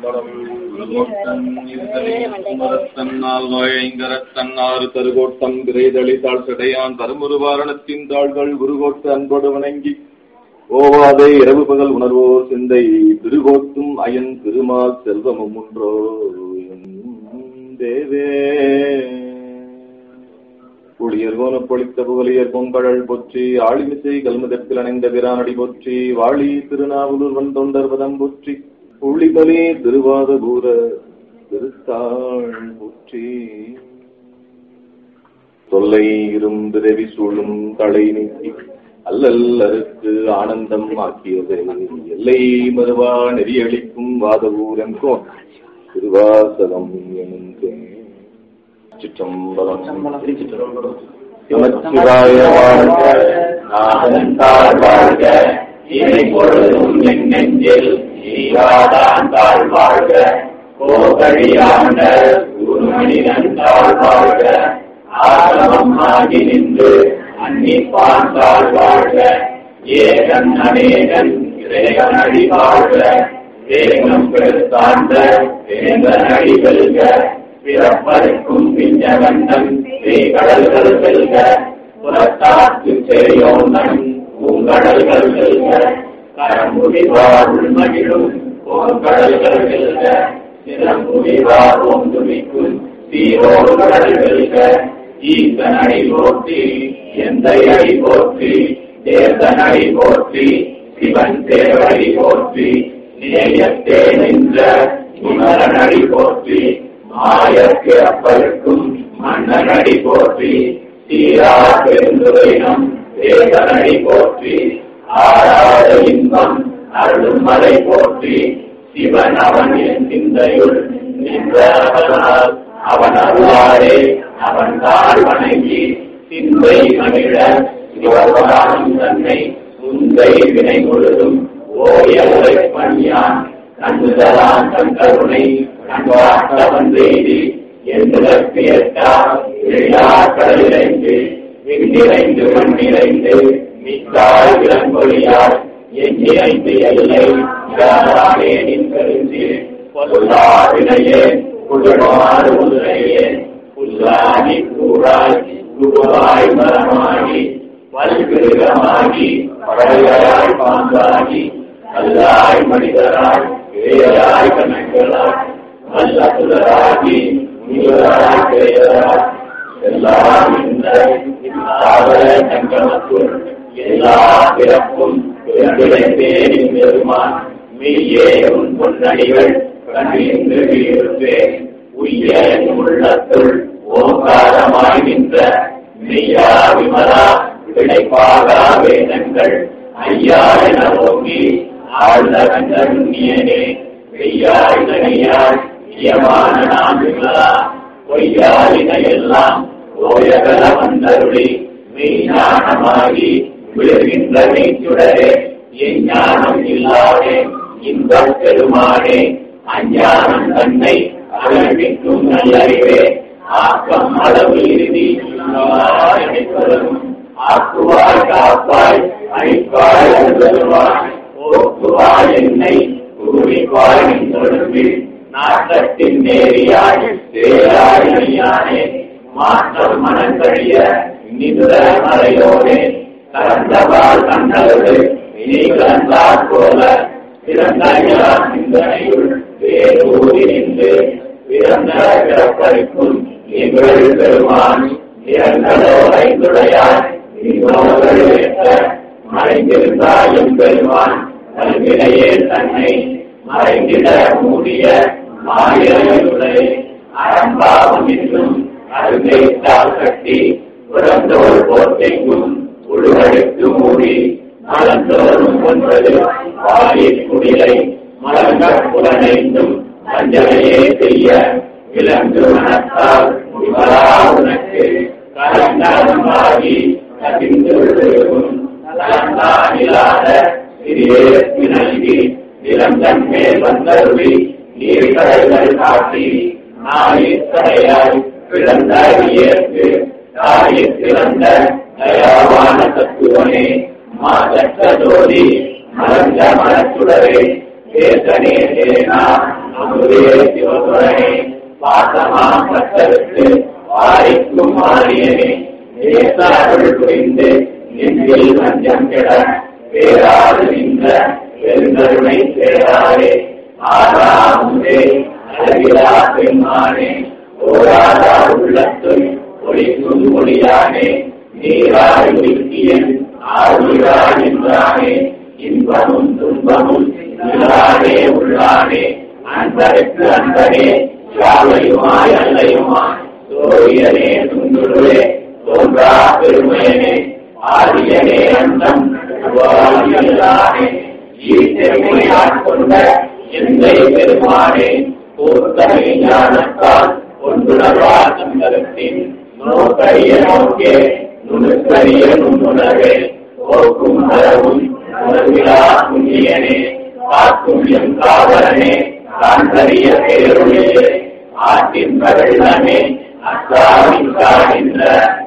தன்னாறு தருகோட்டம் திரைதளி தாழ் சடையான் தருமுருவாரணத்தின் தாள்கள் உருகோட்டு அன்போடு வணங்கி ஓவாதே இரவு பகல் உணர்வோர் சிந்தை திருகோட்டும் அயன் திருமால் செல்வமும் ஒன்றோ என் தேவே புளியர் கோன பொழித்த புகழியர் பொங்கழல் பொற்றி ஆளிமிசை கல்முதத்தில் அணைந்த பிரானடி பொற்றி வாழி திருநாவலூர் வன் தொண்டர் பதம் பொற்றி புள்ளிபலி திருவாத பூர திருத்தாள் பொற்றி தொல்லை இரும்பிரவி சூழும் தலை நீக்கி அல்லல் அறுத்து ஆனந்தம் ஆக்கியது எல்லை மறுவா நெறியளிக்கும் வாதவூரங்கோ திருவாசகம் எனும் சிற்றம்பலம் நமச்சிவாய வாழ்க நாதன் தாழ் வாழ்க இறை பொழுதும் என் நெஞ்சில் ஈராதான் தாழ் வாழ்க கோகழியாண்ட குருமனிதன் தாழ் வாழ்க ஆகமம் ஆகி நின்று அன்னிப்பான் தாழ் வாழ்க ஏகன் அநேகன் இறைவன் அடி வாழ்க வேகம் பெருத்தாண்ட வேந்தன் அடி வெல்க பிறப்பருக்கும் பிஞ்சவண்ணம் கடல்கள் வெல்க புறத்தாக்கு செறியோந்தன் பூங்கடல்கள் வெல்க கரம்புரிவார் உள்மகிழும் போர்க்கடல்கள் வெல்க சிறம்புரிவார் ஓந்துமிக்கும் சீரோடு கடல் வெல்க ஈசன் அடி போற்றி எந்த அடி போற்றி தேர்தன் அடி போற்றி சிவன் தேவடி போற்றி நேயத்தே நின்ற குமரன் அடி போற்றி மாயற்கு அப்பருக்கும் மன்னனடி போற்றி சீரா பெருந்துரையினம் தேவனடி போற்றி ஆறாத இன்பம் அருளும் மலை போற்றி சிவன் அவன் என் சிந்தையுள் நின்ற அவனால் அவன் அருளாரே அவன் தாழ் வணங்கி சிந்தை மகிழ சிவபுராணம் தன்னை உந்தை வினை முழுதும் ஓய உரைப்பணியான் கண்டுதலான் தன் கருணை கண்பாட்ட வந்தெய்தி என்பதற்கு எட்டார் கடலிறைந்து விண்ணிறைந்து மண்ணிறைந்து மிக்காய் விலங்கொழியார் எண்ணிறைந்து எல்லை யாரே நின் கருந்தி பொல்லாவினையே புகழாறு உதனையே புல்லாகி கூறாய் குருவாய் மரமாகி வல்கிருகமாகி படையாய் பாங்காகி அல்லாய் மனிதராய் வேறாய் கணக்களாய் நல்லதுலராகி முனிவராய் பெயராய் எல்லாம் இந்த சாதன சங்கமத்துள் எல்லா பிறப்பும் பிறப்பிடைத்தேன் பெருமான் மெய்யே உன் பொன்னடிகள் கண்டின்று இருப்பேன் உய்ய உள்ளத்துள் ஓங்காரமாய் நின்ற மெய்யா விமலா விடைப்பாகா வேதங்கள் ஐயா என ஓங்கி ஆழ்ந்த கண்டே பெய்யாய் தனியாய் இயமான நாம் விமலா பொய்யாயின எல்லாம் ஓயகல வந்தருளி மெய்ஞானமாகி விழுகின்ற மெய்ச்சுடரே எஞ்ஞானம் இல்லாதே இன்பம் பெருமானே அஞ்ஞானம் தன்னை அகழ்விக்கும் நல்லறிவே ஆக்கம் அளவு இறுதி அனைப்பதும் ஆக்குவாய் காப்பாய் அழிப்பாய் அழுதருவாய் ஓக்குவாய் என்னை குருவிப்பாய் நின்றொழும்பில் நாட்டத்தின் நேரியாய் தேராய் அணியானே மாற்றம் மனங்கழிய நின்ற மறையோனே கலந்தவாள் கண்டது நீ கலந்தாற் போல பிறந்தாயா சிந்தனையுள் வேரூறி நின்று பிறந்த பிறப்பறிக்கும் எங்கள் பெருமான் இரண்டோ ஐந்துடையார் இன்னோர்கள் ஏற்ற மறைந்திருந்தாயும் பெருமான் கல்வினையே தன்னை மறைந்திட மூடிய மாயுளை அறம்பாவம் என்றும் அருகைத்தால் கட்டி புறந்தோர் போர்த்தைக்கும் உழுவழுக்கு மூடி மலர்ந்தோறும் ஒன்பது வாயில் குடிலை மலர்கள் புலனைந்தும் அஞ்சலையே செய்ய விலங்கு மனத்தால் விமலா உனக்கு கலந்தாகி கசிந்து விழுகும் கலந்தானிலாத சிறியேற்கு நல்கி நிலந்தன் மேல் வந்தருளி நீர்கடல்கள் காட்டி நாயிற்கடையாய் பிறந்த இயற்கு தாயிற் பிறந்த தயாவான தத்துவனே மாதற்ற ஜோதி மலர்ந்த மனச்சுடரே சேதனே சேனா அமுதே சிவபுரனே பாசமாம் பட்டருக்கு வாரிக்கும் மாறியனே தேச அருள் புரிந்து நெஞ்சில் வஞ்சம் கெட பேராது நின்ற பெருந்தருணை சேராரே ஆறாமுதே அழகிலா பெண்மானே ஓராதா உள்ளத்துள் ஒளிக்கும் ஒளியானே நீராய் விக்கியன் ஆறுகிறா என்றானே இன்பமும் துன்பமும் இல்லாதே உள்ளானே அன்பருக்கு அன்பனே யாவையுமாய் அல்லையுமாய் சோரியனே துண்டுருவே தோன்றா பெருமையனே ஆரியனே அந்தம் உருவாகியல்லானே ஈட்டெருமை ஆட்கொண்ட எந்தை பெருமானே போர்த்தமை ஞானத்தால் ஒன்றுணர்வா சந்தரத்தின் நோக்கரிய நோக்கே நுணுக்கரிய நுண்ணுணர்வே போக்கும் மரவும் உணர்விழா புண்ணியனே காக்கும் எம் காவலனே காண்பறிய பேருடைய ஆற்றின் வெள்ளமே அக்காவின் காகின்ற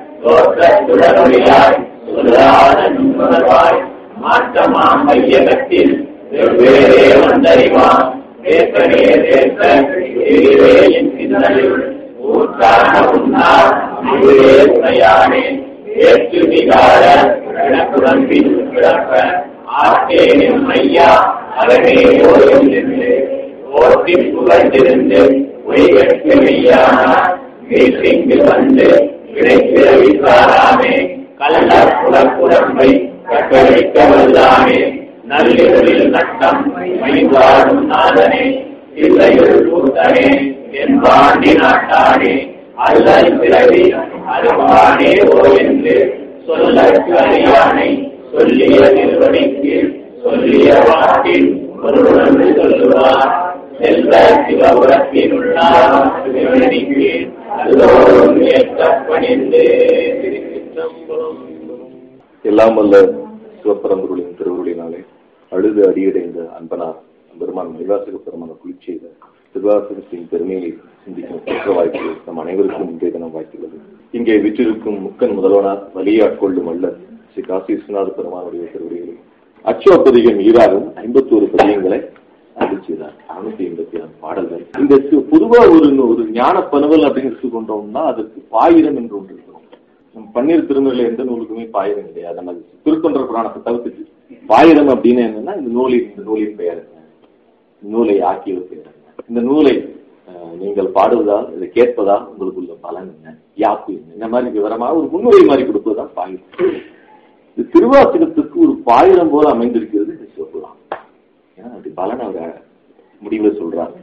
தோற்றத்துடனொழியாய் சொல்லாத நுண்ணுணர்வாய் மாற்றமாம் மையகத்தில் வெவ்வேறே வந்தறிவான் தேசனே தேச எதிரே என் சிந்தனையுள் ஊற்றான உன்னார் இதுவே உடையானே ஏற்று விகார இணக்குடன் பின் கிடப்ப ஆட்டேனின் ஐயா அவனே ஓயும் நின்று ஓட்டி புகழ்ந்திருந்து ஒய்கட்டு மெய்யானார் வீட்டிற்கு வந்து விடைப்பிறவி சாராமே கள்ள புலப்புறம்பை கட்டளிக்க வல்லாமே நள்ளிரவில் நட்டம் மைவாடும் நாதனே இல்லையுள் கூத்தனே என்பாண்டி நாட்டானே அல்லல் பிறவி அருவானே ஓ என்று சொல்ல அறியானை சொல்லிய நிறுவனிக்கு சொல்லிய வாட்டில் ஒருவன் சொல்லுவார் செல்வ சிவபுரத்தில் உள்ளார் சிவனிக்கு அல்லோரும் ஏற்றப்பணிந்து திருச்சிற்றம்பலம் எல்லாம் வல்ல சிவப்பரம்பொருளின் திருவுருளினாலே அழுது அடியடைந்த அன்பனார் பெருமான் மணிவாசக பெருமான குளிர் செய்த திருவாசகத்தின் பெருமையை சிந்திக்கும் பெற்ற வாய்ப்பு நம் அனைவருக்கும் இன்றைய தினம் வாய்த்துள்ளது இங்கே விற்றிருக்கும் முக்கன் முதல்வனார் வலியாட்கொள்ளும் அல்ல ஸ்ரீ காசி விஸ்வநாத பெருமானுடைய திருவுரைகளை அச்சோ பதிகம் ஈராகும் ஐம்பத்தோரு பதியங்களை அருள் செய்தார் அறுநூத்தி எண்பத்தி ஆறு பாடல்கள் இந்த சி- பொதுவா ஒரு ஒரு ஞான பனுவல் அப்படின்னு எடுத்துக்கொண்டோம்னா அதற்கு பாயிரம் என்று ஒன்று இருக்கிறோம் நம்ம பன்னீர் திருமலையில எந்த நூலுக்குமே பாயிரம் கிடையாது நம்ம திருத்தொன்ற புராணத்தை தவிர்த்துட்டு பாயிரம் அப்படின்னு என்னன்னா இந்த நூலின் இந்த நூலின் பெயர் என்ன நூலை ஆக்கியவர் பெயர் என்ன இந்த நூலை அஹ், நீங்கள் பாடுவதால் இதை கேட்பதால் உங்களுக்கு உள்ள பலன் என்ன யாப்பு என்ன இந்த மாதிரி விவரமா ஒரு முன்னுரை மாதிரி கொடுப்பதுதான் பாயிரம் இந்த திருவாசகத்துக்கு ஒரு பாயிரம் போல அமைந்திருக்கிறது இந்த சிவபுராணம் ஏன்னா அப்படி பலன் அவர் முடிவுல சொல்றாரு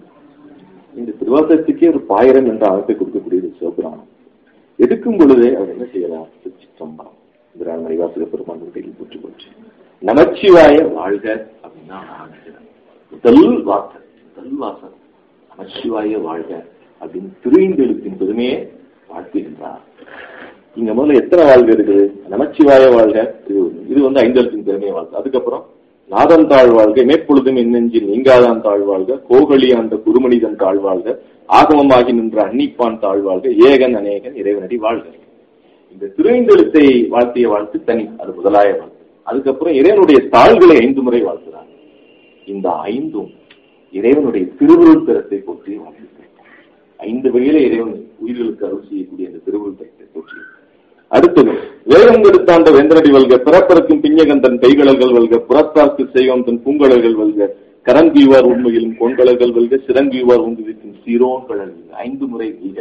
இந்த திருவாசகத்துக்கே ஒரு பாயிரம் என்ற அமைப்பை கொடுக்கக்கூடியது சிவபுராணம் எடுக்கும் பொழுதே அவர் என்ன செய்யறார் திருச்சிற்றம்பலம் இந்த மணிவாசக பெருமான் வீட்டில் போற்றி போச்சு நமச்சிவாய வாழ்க அப்படின்னா ஆரம்பிக்கிறார் முதல் வார்த்தை முதல் வாசகம் நமச்சிவாய வாழ்க அப்படின்னு திருவிந்தெழுத்தின் பெருமையே வாழ்த்துகின்றார் இங்க முதல்ல எத்தனை வாழ்க இருக்குது நமச்சிவாய வாழ்க இது ஒண்ணு. இது வந்து ஐந்தெழுத்தின் பெருமையை வாழ்க்கை அதுக்கப்புறம் நாதன் தாழ்வாழ்க மேற்பொழுதும் என்னெஞ்சில் நீங்காதான் தாழ்வாழ்க கோகலி அந்த குருமனிதன் தாழ்வாழ்க ஆகமமாகி நின்ற அன்னிப்பான் தாழ்வாழ்க ஏகன் அநேகன் இறைவனடி வாழ்க இந்த திருவைந்தெழுத்தை வாழ்த்திய வாழ்த்து தனி அது முதலாய வாழ்த்து அதுக்கப்புறம் இறைவனுடைய தாள்களை ஐந்து முறை வாழ்த்துறாங்க இந்த ஐந்தும் இறைவனுடைய திருவுருள் தரத்தை போற்றி வாழ்த்துக்கள் ஐந்து வகையில இறைவன் உயிர்களுக்கு அருள் செய்யக்கூடிய அந்த திருவுருள் தரத்தை போற்றி அடுத்தது வேகம் எடுத்தாண்ட வேந்தரடி வல்க பிறப்பறக்கும் பிஞ்சகந்தன் கைகளர்கள் வல்க புறத்தாக்கு செய்வோம் தன் பூங்கலர்கள் வல்க கரங்கீவார் உண்மையிலும் கொண்கலர்கள் வல்க சிறங்கீவார் உங்குவிக்கும் சீரோன் கழல் ஐந்து முறை வீக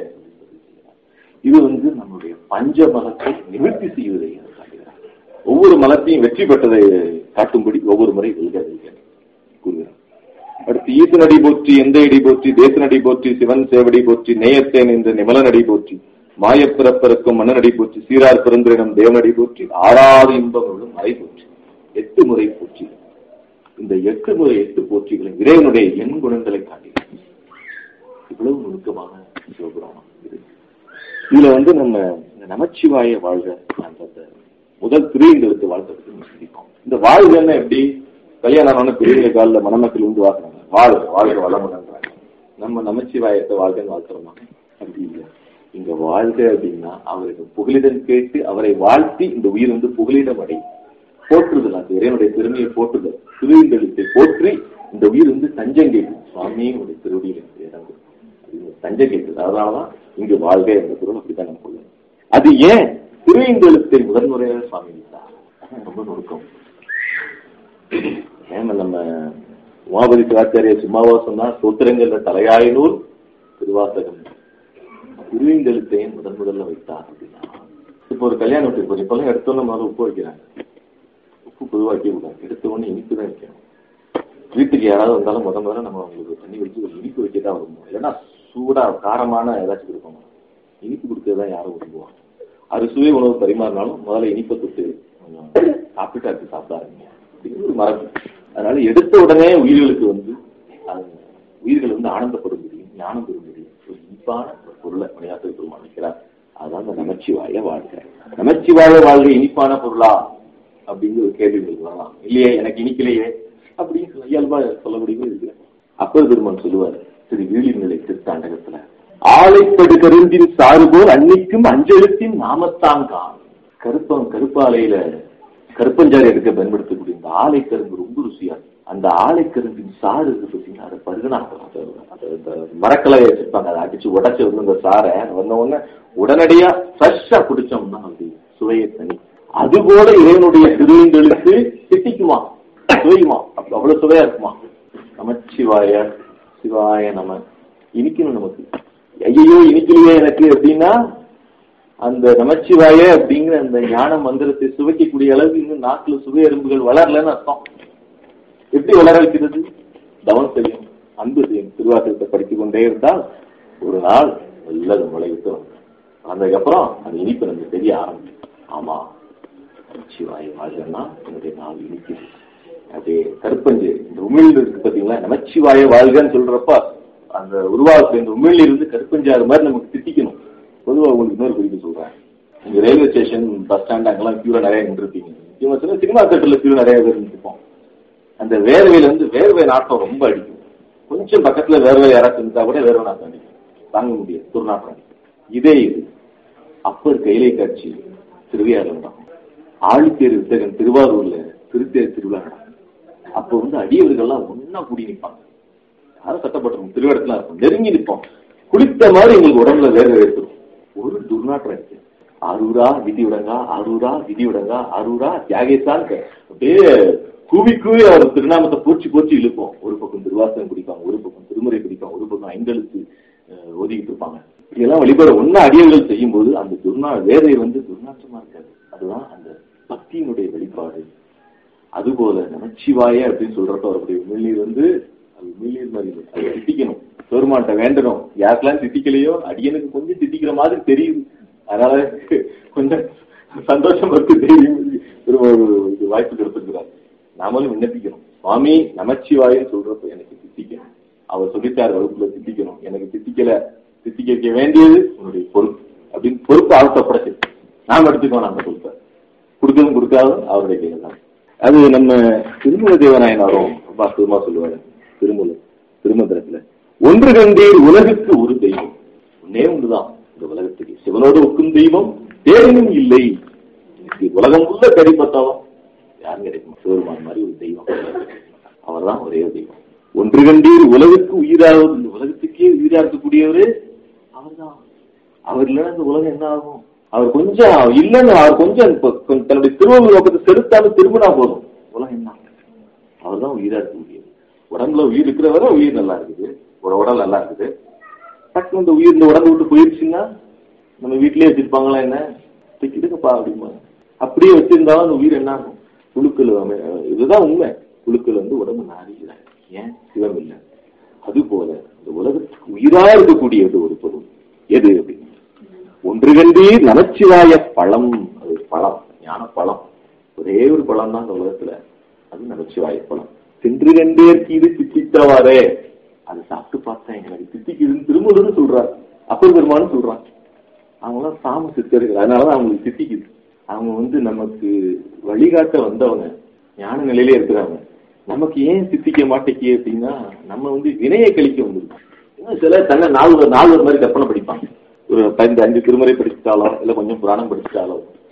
இது வந்து நம்முடைய பஞ்ச மலத்தை நிவர்த்தி செய்வதை அவர் காட்டுகிறார் ஒவ்வொரு மலத்தையும் வெற்றி பெற்றதை காட்டும்படி ஒவ்வொரு முறை வெல்க வெல்க கூறுகிறார் அடுத்து ஈசனடி போற்றி எந்த அடி போற்றி தேசனடி போற்றி சிவன் சேவடி போற்றி நேயத்தேன் என்ற நிமலனடி போற்றி மாயப்பிறப்பிறக்கும் மன்னனடி போற்றி சீரார் பிறந்திரிடம் தேவனடி போற்றி ஆறாறு இன்பங்களும் மறை போற்றி எட்டு முறை போற்றி இந்த எட்டு முறை எட்டு போற்றிகளும் இறைவனுடைய எண் குணங்களை காட்டுகிறது இவ்வளவு நுணுக்கமான சிவபுராணம் இது இதுல வந்து நம்ம இந்த நமச்சிவாய வாழ்க அந்த முதல் திரையங்களுக்கு வாழ்க்கை சிந்திப்போம் இந்த வாழ்கன்னா எப்படி கல்யாணம் ஆன பெரிய காலில் மணமக்கள் வந்து வாழ்றாங்க வாழ்க வாழ்க வளமுடன்றாங்க நம்ம நமச்சிவாயத்தை வாழ்க்கைன்னு வாழ்த்துறோமா அப்படி இல்லை இங்க வாழ்க அப்படின்னா அவருக்கு புகலிடம் கேட்டு அவரை வாழ்த்தி இந்த உயிர் வந்து புகலிடம் அடையும் போற்றுதல் அந்த இறைவனுடைய பெருமையை போற்றுதல் திருவிந்தெழுத்தை போற்றி இந்த உயிர் வந்து தஞ்சம் கேட்கும் சுவாமியே உடைய திருவடியில் எனக்கு இடம் கொடு. அப்படின்னு தஞ்சம் கேட்குது அதனாலதான் இங்கு வாழ்க என்ற குரல் அப்படித்தான் நம்ம கொள்ளணும் அது ஏன் திருவிந்தெழுத்தை முதன்முறையாக சுவாமி வைத்தார் ரொம்ப நுணுக்கம் ஏன் நம்ம உமாபதி சிவாச்சாரிய சும்மாவா சொன்னா சூத்திரங்கள்ல தலையாயினூர் திருவாசகம் திருவிந்தெழுத்தையும் முதன் முதல்ல வைத்தார் அப்படின்னா இப்போ ஒரு கல்யாணம் வீட்டுக்கு போறோம் இப்பெல்லாம் எடுத்தோன்னு முதல்ல உப்பு வைக்கிறாங்க உப்பு பொதுவாக வைக்க கூடாது எடுத்த உடனே இனிப்பு தான் வைக்கணும் வீட்டுக்கு யாராவது வந்தாலும் முத முதல்ல நம்ம அவங்களுக்கு தண்ணி வச்சு ஒரு இனிப்பு வைக்க தான் விரும்புவோம் இல்லைன்னா சூடா காரமான ஏதாச்சும் கொடுக்கணும் இனிப்பு கொடுக்கறது தான் யாரும் விரும்புவாங்க அறுசுவை உணவு பரிமாறினாலும் முதல்ல இனிப்பை தொட்டு கொஞ்சம் சாப்பிட்டு அடுத்து சாப்பிடாதீங்க அப்படிங்கிறது ஒரு மரபு அதனால எடுத்த உடனே உயிர்களுக்கு வந்து அது உயிர்கள் வந்து ஆனந்தப்படும் முடியும் ஞானம் பெறும் முடியும் ஒரு இனிப்பான ஒரு பொருளை மணியாத்திரை பெருமாள் வைக்கிறார் அதான் அந்த நமச்சிவாய வாழ்க நமச்சிவாய வாழ்க இனிப்பான பொருளா அப்படிங்கிற ஒரு கேள்வி உங்களுக்கு வரலாம் இல்லையே எனக்கு இனிக்கலையே அப்படின்னு சொல்ல இயல்பா சொல்லக்கூடியது இருக்கு அப்பர் பெருமான் சொல்லுவார் திரு வீழிநிலை திருத்தாண்டகத்துல ஆலைப்படு கருந்தின் சாறுபோல் அன்னிக்கும் அஞ்செழுத்தின் நாமத்தான் காண் கருப்பம் கருப்பாலையில கருப்பஞ்சாறு எடுக்க பயன்படுத்தக்கூடிய இந்த ஆலை கரும்பு ரொம்ப ருசியா இருக்கும். அந்த ஆலை கரும்பின் சாறு இருக்கு பார்த்தீங்கன்னா அதை பருகனா மரக்கலையை வச்சிருப்பாங்க அதை அடிச்சு உடச்சு வந்து இந்த சாரை வந்த உடனே உடனடியா ஃப்ரெஷ்ஷா குடிச்சோம்னா அது சுவையை தனி அதுபோல இறைவனுடைய திருவிந்தெழுத்து திட்டிக்குமா சுவையுமா அப்ப அவ்வளவு சுவையா இருக்குமா நமச்சிவாய சிவாய நம இனிக்கணும் நமக்கு ஐயோ இனிக்கலையே எனக்கு அப்படின்னா அந்த நமச்சிவாய அப்படிங்கிற அந்த ஞான மந்திரத்தை சுவைக்கக்கூடிய அளவுக்கு இன்னும் நாக்குல சுவை எறும்புகள் வளரலன்னு அர்த்தம் எப்படி வளர வைக்கிறது தவம் செய்யும் அன்பு செய்யும் திருவாசகத்தை படித்துக் கொண்டே இருந்தால் ஒரு நாள் நல்லது முளைவிட்டு வரும் அதுக்கப்புறம் அந்த இனிப்பு நமக்கு தெரிய ஆரம்பிக்கும் ஆமா நமச்சிவாய வாழ்கன்னா என்னுடைய நாள் இனிக்குது அப்படியே கருப்பஞ்சு இந்த உமிழ் இருக்கு பாத்தீங்களா நமச்சிவாய வாழ்கன்னு சொல்றப்ப அந்த உருவாக்க இந்த உமிழ் இருந்து கருப்பஞ்சாறு மாதிரி நமக்கு திட்டிக்கணும் பொதுவாக உங்களுக்கு இன்னொரு குறிப்பு சொல்றேன் இங்க ரயில்வே ஸ்டேஷன் பஸ் ஸ்டாண்ட் அங்கெல்லாம் கியூல நிறைய நின்றுருப்பீங்க முக்கியமா சொன்னா சினிமா தேட்டர்ல கியூல நிறைய பேர் நின்றுப்போம் அந்த வேர்வையில வந்து வேர்வை நாட்டம் ரொம்ப அடிக்கும் கொஞ்சம் பக்கத்துல வேர்வை யாராச்சும் இருந்தா கூட வேர்வை நாட்டம் அடிக்கும் தாங்க முடியாது துர்நாற்றம் அடிக்கும் இதே இது அப்பர் கைலை காட்சி திருவையாறுல தான் ஆழித்தேர் வித்தகன் திருவாரூர்ல திருத்தேர் திருவிழா நடக்கும் அப்போ வந்து அடியவர்கள்லாம் ஒன்னா கூடி நிற்பாங்க யாரும் சட்டப்பட்டிருக்கும் திருவிடத்துல இருக்கும் நெருங்கி நிற்போம் குளித்த மாதிரி எங்களுக்கு உடம்புல வேர்வை ஏற்படும் ஒரு துர்நாற்றம் இருக்கு ஆரூரா விதி விடங்கா ஆரூரா விதி விடங்கா ஆரூரா தியாகேசான் அப்படியே கூவி கூவி அவர் திருநாமத்தை போச்சு போச்சு இழுப்போம் ஒரு பக்கம் திருவாசகம் குடிப்பாங்க ஒரு பக்கம் திருமுறை குடிப்பாங்க ஒரு பக்கம் ஐந்தெழுத்து அஹ், ஓதிக்கிட்டு இருப்பாங்க இப்படியெல்லாம் வழிபாடு ஒன்னா அடியல்கள் செய்யும் போது அந்த துர்நா வேதை வந்து துர்நாற்றமா இருக்காது அதுதான் அந்த பக்தியினுடைய வெளிப்பாடு அதுபோல நமச்சிவாய அப்படின்னு சொல்றப்ப அவருடைய உமிழ்நீர் வந்து அது உமிழ்நீர் மாதிரி இல்லை. அதை திட்டிக்கணும் பெருமான்ட்ட வேண்டணும் யாருக்கெல்லாம் திட்டிக்கலையோ அடியனுக்கு கொஞ்சம் திட்டிக்கிற மாதிரி தெரியுது அதனால கொஞ்சம் சந்தோஷம் வந்து தெரியும் திரும்ப ஒரு இது வாய்ப்பு கொடுத்துருக்கிறார் நாமளும் விண்ணப்பிக்கணும் சுவாமி நமச்சிவாயன்னு சொல்றப்ப எனக்கு திட்டிக்கணும் அவர் சொல்லிட்டார் வகுப்புல திட்டிக்கணும் எனக்கு திட்டிக்கல திட்டிக்க வைக்க வேண்டியது உன்னுடைய பொறுப்பு அப்படின்னு பொறுப்பு ஆழ்த்தப்படச்சு நாம எடுத்துக்கோ நம்ம பொறுப்பை கொடுக்கவும் கொடுக்காதும் அவருடைய கையில் தான் அது நம்ம திருமல தேவநாயனாரும் ரொம்ப அற்புதமா சொல்லுவாரு திருமூல திருமந்திரத்துல ஒன்று கண்டீர் உலகுக்கு ஒரு தெய்வம் ஒன்னே ஒன்றுதான் இந்த உலகத்துக்கு சிவனோடு ஒக்கும் தெய்வம் தேடினும் இல்லை இது உலகம் உள்ள கடிப்பட்டாலும் யாரும் கிடைக்கும் சிவருமான் மாதிரி ஒரு தெய்வம் அவர்தான் ஒரே ஒரு தெய்வம் ஒன்று கண்டீர் உலகுக்கு உயிராக இந்த உலகத்துக்கே உயிரா இருக்கக்கூடியவரு அவர்தான் அவர் இல்லைன்னா இந்த உலகம் என்ன ஆகும் அவர் கொஞ்சம் இல்லைன்னு அவர் கொஞ்சம் இப்ப கொஞ்சம் தன்னுடைய திருவள்ளுவர் நோக்கத்தை செலுத்தாம திரும்பினா போதும் உலகம் என்ன அவர் தான் உயிரா இருக்க முடியும் உடம்புல உயிர் இருக்கிற வரை உயிர் நல்லா இருக்குது ஒரு உடல் நல்லா இருக்குது டக்குனு இந்த உயிர் இந்த உடம்பு விட்டு போயிருச்சுன்னா நம்ம வீட்டிலேயே வச்சிருப்பாங்களா என்ன தூக்கிடுங்கப்பா அப்படிம்பாங்க அப்படியே வச்சிருந்தாலும் அந்த உயிர் என்ன ஆகும் புழுக்கள் அமை- இதுதான் உண்மை புழுக்கள் வந்து உடம்பு நாரிக்கிறாங்க ஏன் சிவம் இல்லை அது போல இந்த உலகத்துக்கு உயிரா இருக்கக்கூடியது ஒரு பொருள் எது அப்படின்னு ஒன்று கண்டீர் நமச்சிவாய பழம் அது ஒரு பழம் ஞான பழம் ஒரே ஒரு பழம் தான் இந்த உலகத்துல அது நமச்சிவாய பழம் சென்று கண்டேற்கு இது தித்தித்தவாறே அதை சாப்பிட்டு பார்த்தேன் எனக்கு தித்திக்குதுன்னு திருமூலன்னு சொல்றாரு அப்பர் பெருமான்னு சொல்றான் அவங்களாம் சாம சித்தர்கள் அதனாலதான் அவங்களுக்கு தித்திக்குது அவங்க வந்து நமக்கு வழிகாட்ட வந்தவங்க ஞான நிலையிலே இருக்கிறாங்க நமக்கு ஏன் சித்திக்க மாட்டேங்கி அப்படின்னா நம்ம வந்து வினையை கழிக்க வந்திருக்கோம் இன்னும் சில தன்னை நாலு நாலு மாதிரி கற்பனை படிப்பாங்க ஒரு பதினஞ்சு அஞ்சு திருமுறை படிச்சுட்டாலோ இல்ல கொஞ்சம் புராணம் படிச்சுட்டாலோ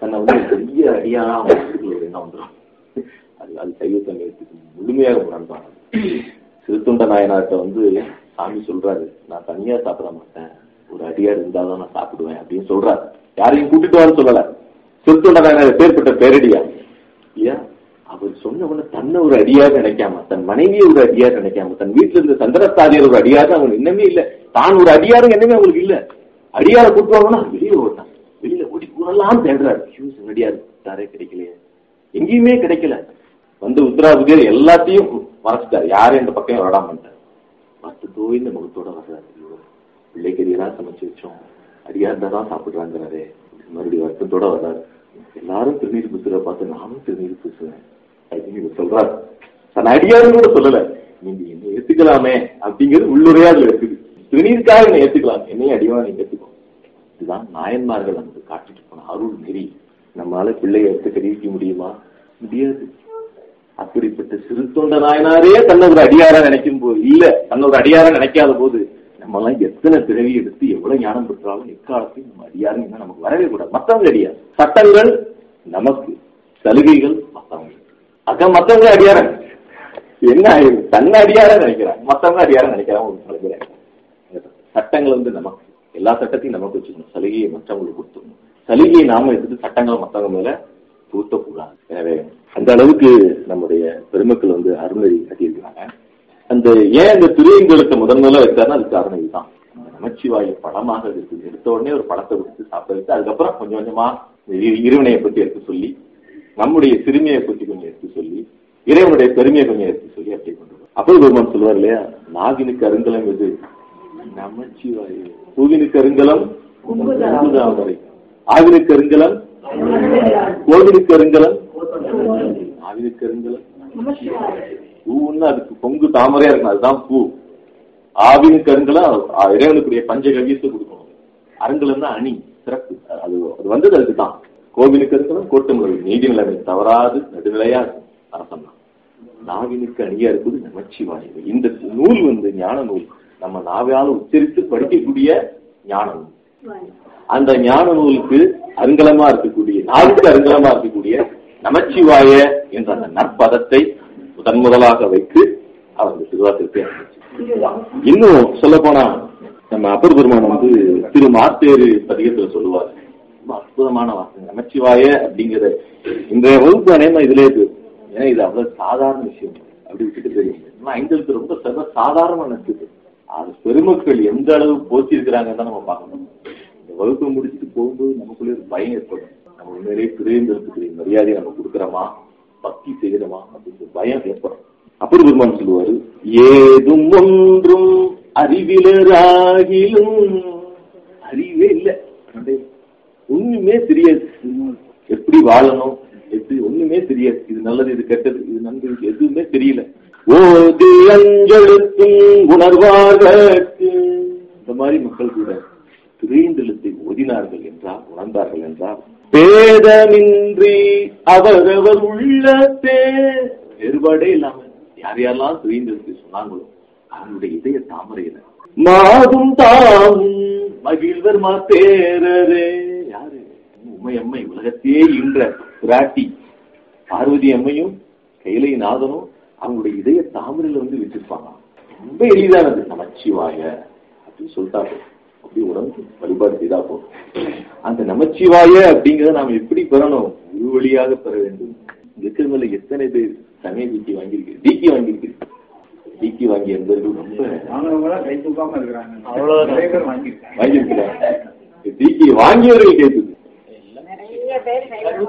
தன்னை வந்து ஒரு பெரிய அடியானா மனசுக்குள்ள ஒரு எண்ணம் வந்துடும் அது அது சைவ சமயத்துக்கு முழுமையாக முரண்பானது சிறுத்தொண்ட நாயனார்ட்ட வந்து சாமி சொல்றாரு நான் தனியா சாப்பிட மாட்டேன் ஒரு அடியார் இருந்தாதான் நான் சாப்பிடுவேன் அப்படின்னு சொல்றாரு யாரையும் கூட்டிட்டு வான்னு சொல்லல சிறுத்தொண்ட நாயனார் பேர்பட்ட பேரடியா இல்லையா அவர் சொன்ன உடனே தன்னை ஒரு அடியாக நினைக்காம தன் மனைவியை ஒரு அடியாக நினைக்காம தன் வீட்டுல இருந்த சந்திரஸ்தாதியர் ஒரு அடியாக அவன் இன்னமே இல்ல தான் ஒரு அடியாரும் என்னமே அவங்களுக்கு இல்ல அடியார கூட்டுவாங்கன்னா வெளியே ஓட்டான் வெளியில ஓடி கூறலாம் தேடுறாரு ஐயோ, அடியார் தாரே கிடைக்கலையே எங்கேயுமே கிடைக்கல வந்து உத்தராபுதியர் எல்லாத்தையும் மறைச்சிட்டாரு யாரும் இந்த பக்கம் விடாம பண்ணிட்டார் பத்து தோய்ந்த முகத்தோட வர்றாரு ஐயோ, பிள்ளைக்கறியா சமைச்சு வச்சோம் அடியார் தான் சாப்பிடுறாங்கிறாரே மறுபடியும் வருத்தத்தோட வர்றாரு எல்லாரும் திருநீர் பூசுற பார்த்து நானும் திருநீர் பூசுவேன் அப்படின்னு இவர் சொல்றாரு தன் அடியாரும் கூட சொல்லல நீங்க என்ன ஏத்துக்கலாமே அப்படிங்கிறது உள்ளுரையா அதுல இருக்குது திருநீருக்காக என்ன ஏத்துக்கலாம் என்னையும் அடியாவா நீங்க ஏத்துக்கோ இதுதான் நாயன்மார்கள் நமக்கு காட்டிட்டு போன அருள் நெறி நம்மளால பிள்ளையை எடுத்து கருவிக்க முடியுமா முடியாது அப்படிப்பட்ட சிறு தொண்ட நாயனாரே தன்னை ஒரு அடியாரா நினைக்கும் போது இல்ல தன்னை ஒரு அடியாரா நினைக்காத போது நம்ம எல்லாம் எத்தனை பிறவி எடுத்து எவ்வளவு ஞானம் பெற்றாலும் எக்காலத்தையும் நம்ம அடியாரும் என்ன நமக்கு வரவே கூடாது மத்தவங்க அடியார் சட்டங்கள் நமக்கு சலுகைகள் மத்தவங்க அக்கா மத்தவங்க அடியார என்ன ஆயிரும் தன்னை அடியாரா நினைக்கிறாங்க மத்தவங்க அடியாரா நினைக்கிறாங்க ஒரு சலுகை சட்டங்கள் வந்து நமக்கு எல்லா சட்டத்தையும் நமக்கு வச்சுக்கணும் சலுகையை மற்றவங்களுக்கு கொடுத்துடணும் சலுகையை நாம எடுத்துட்டு சட்டங்களை மத்தவங்க மேல பூத்தக்கூடாது எனவே அந்த அளவுக்கு நம்முடைய பெருமக்கள் வந்து அருள்நெறி கட்டியிருக்கிறாங்க அந்த ஏன் இந்த திருவிங்களுக்கு முதன் முதல்ல வைத்தாருன்னா அதுக்கு காரணம் இதுதான் அந்த நமச்சிவாய படமாக இருக்குது எடுத்த உடனே ஒரு படத்தை கொடுத்து சாப்பிட வச்சு அதுக்கப்புறம் கொஞ்சம் கொஞ்சமா இ- இறைவனையை பத்தி எடுத்து சொல்லி நம்முடைய சிறுமியை பத்தி கொஞ்சம் எடுத்து சொல்லி இறைவனுடைய பெருமையை கொஞ்சம் எடுத்து சொல்லி அப்படியே கொண்டு வரும் அப்போ பெருமான் சொல்லுவார் இல்லையா நாகினுக்கு அருங்கலம் எது நமச்சிவாய பூவினுக்கு அருங்கலம் பூதாமரை ஆவினுக்கு அருங்கலம் கோவிலுக்கு அருங்கலம் ஆவினுக்கு அருங்கலம் பூன்னு அதுக்கு பொங்கு தாமரையா இருக்கணும் அதுதான் பூ ஆவினுக்கு அருங்கலம் ஆ, இறைவனுக்குரிய பஞ்ச கவியத்தை கொடுக்கணும் அருங்கலம் தான் அணி சிறப்பு அது அது வந்தது அதுக்கு தான் கோவிலுக்கு அருங்கலம் கோட்டமுறை நீதி நிலைமை தவறாது நடுநிலையா இருக்கும் அரசன் தான் நாவினுக்கு அணியா இருப்பது நமச்சிவாயம் இந்த நூல் வந்து ஞான நூல் நம்ம நாவால உச்சரித்து படிக்கக்கூடிய ஞான நூல் அந்த ஞான நூலுக்கு அருங்கலமா இருக்கக்கூடிய நாவுக்கு அருங்கலமா இருக்கக்கூடிய நமச்சிவாய என்ற அந்த நற்பதத்தை முதன் முதலாக வைத்து அவர் அந்த திருவாசகத்தை ஆரம்பிச்சார். இன்னும் சொல்ல போனா நம்ம அப்பர் பெருமான் வந்து திரு மாத்தேரு பதிகத்துல சொல்லுவார் ரொம்ப அற்புதமான வாசனை நமச்சிவாய அப்படிங்கிற இன்றைய வகுப்பு அநேகமா இதுலயே இருக்கு ஏன்னா இது அவ்வளவு சாதாரண விஷயம் அப்படி விட்டுட்டு தெரியும் ஆனா ஐந்தெழுத்து ரொம்ப சர்வ சாதாரணமான இருக்குது அது பெருமக்கள் எந்த அளவு போத்தி இருக்கிறாங்கன்னு தான் நம்ம பார்க்கணும் இந்த வகுப்பு முடிச்சுட்டு போகும்போது நமக்குள்ளே ஒரு பயம் ஏற்படும் நம்ம உண்மையிலேயே பிரிந்தெழுத்துக்கு மரியாதை நம்ம கொடுக்குறோமா பக்தி செய்கிறோமா அப்படிங்கிற பயம் ஏற்படும் அப்படி பெருமான் சொல்லுவாரு ஏதும் ஒன்றும் அறிவிலராகிலும் அறிவே இல்லை ஒண்ணுமே தெரியாது எப்படி வாழணும் எப்படி ஒண்ணுமே தெரியாது இது நல்லது இது கெட்டது இது நன்கு இது எதுவுமே தெரியல ஓதி அஞ்சலுக்கும் உணர்வார்கட்கு இந்த மாதிரி மக்கள் கூட திரைந்தெழுத்தை ஓதினார்கள் என்றால் உணர்ந்தார்கள் என்றால் பேதமின்றி அவரவர் உள்ளத்தே வேறுபாடே இல்லாம யார் யாரெல்லாம் திரைந்தெழுத்தை சொன்னாங்களோ அவங்களுடைய இதய தாமரையில மாதும் தாமும் மகிழ்வர் மாத்தேரரே யாரு உண்மை அம்மை உலகத்தையே இன்ற பிராட்டி பார்வதி அம்மையும் கைலை நாதனும் அவங்களுடைய இதய தாமரையில வந்து வச்சிருப்பாங்க ரொம்ப எளிதானது நமச்சிவாய அப்படின்னு சொல்லிட்டாங்க அப்படி உடம்பு வழிபாடு செய்தா போதும் அந்த நமச்சிவாய அப்படிங்கறத நாம எப்படி பெறணும் ஒரு வழியாக பெற வேண்டும் இருக்கிறவங்கள எத்தனை பேர் சமய தீக்கி வாங்கியிருக்கு தீக்கி வாங்கியிருக்கு தீக்கி வாங்கிய என்பவர்கள் ரொம்ப வாங்கினவங்களாம் கை தூக்காம இருக்கிறாங்க அவ்வளவுதான். நிறைய பேர் வாங்கியிருக்காங்க வாங்கியிருக்கிறாங்க தீக்கி வாங்கியவர்கள் கேட்குது நிறைய பேர்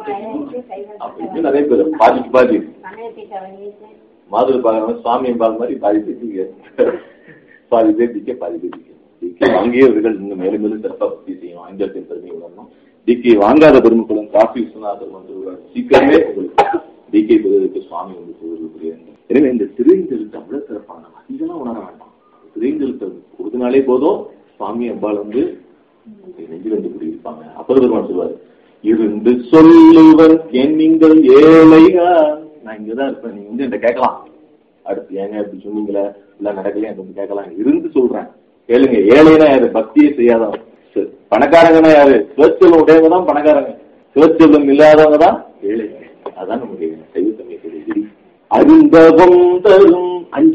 சைவம் அப்ப இன்னும் நிறைய பேர் பாதிக்கு பாதி சமயத்திட்ட வழியிட்டு மாதுளை பாகம் சுவாமியம் பால் மாதிரி பாதி பேர் தீக்க பாதி பேர் தீக்க பாதி பேர் தீக்க தீக்கை வாங்கியவர்கள் இன்னும் மேலும் மேலும் சிறப்பாக பக்தி செய்யும் ஆஞ்சலத்தின் பெருமை உணரணும் தீக்கை வாங்காத பெருமக்களும் காஃபி விஸ்வநாதர் வந்து சீக்கிரமே உங்களுக்கு தீக்கை பெறுவதற்கு சுவாமி வந்து கூறுகிறார் எனவே இந்த திரைந்தெழுத்து அவ்வளவு சிறப்பான அதிகமா உணர வேண்டாம் திரைந்தெழுத்து ஒரு நாளே போதும் சுவாமி அம்பாள் வந்து நெஞ்சில் வந்து குடியிருப்பாங்க அப்பர் பெருமான் சொல்லுவாரு இருந்து சொல்லுவர் என் நீங்கள் ஏழையா நான் இங்கதான் இருப்பேன் நீங்க வந்து என்கிட்ட கேட்கலாம் அடுத்து ஏங்க இப்படி சொன்னீங்களே இல்ல நடக்கலையா எனக்கு கேட்கலாம் இருந்து சொல்றேன் கேளுங்க ஏழைனா யாரு பக்தியே செய்யாதவன் சரி, பணக்காரங்கன்னா யாரு பேச்சல் உடையவங்க தான் பணக்காரங்க சிவச்செல்வம் இல்லாதவங்க தான் ஏழை அதான் நம்முடைய சைவ சமயத்துடைய விதி அருந்தவம் தரும்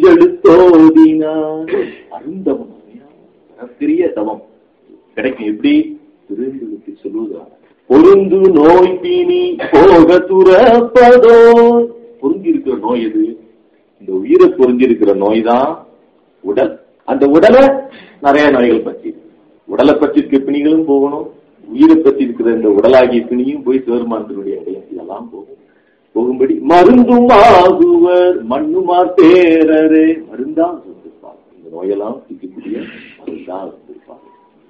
அஞ்செழுத்தோதினார் அருந்தவம் பெரிய தவம் கிடைக்கும் எப்படி திருந்தெழுத்து சொல்லுவதால் பொருந்து நோய் தீனி போக துறப்பதோ பொருந்தி இருக்கிற நோய் எது இந்த உயிரை பொருந்தி இருக்கிற நோய் தான் உடல் அந்த உடலை நிறைய நோய்கள் பற்றி உடலை பற்றி இருக்க பிணிகளும் போகணும் உயிரை பற்றி இருக்கிற இந்த உடலாகிய பிணியும் போய் சிவருமானத்தினுடைய அடையும் இதெல்லாம் போகும் போகும்படி மருந்தும் ஆகுவர் மண்ணுமார் பேரரே மருந்தா வந்திருப்பார் இந்த நோயெல்லாம் தூக்கக்கூடிய மருந்தா வந்திருப்பார்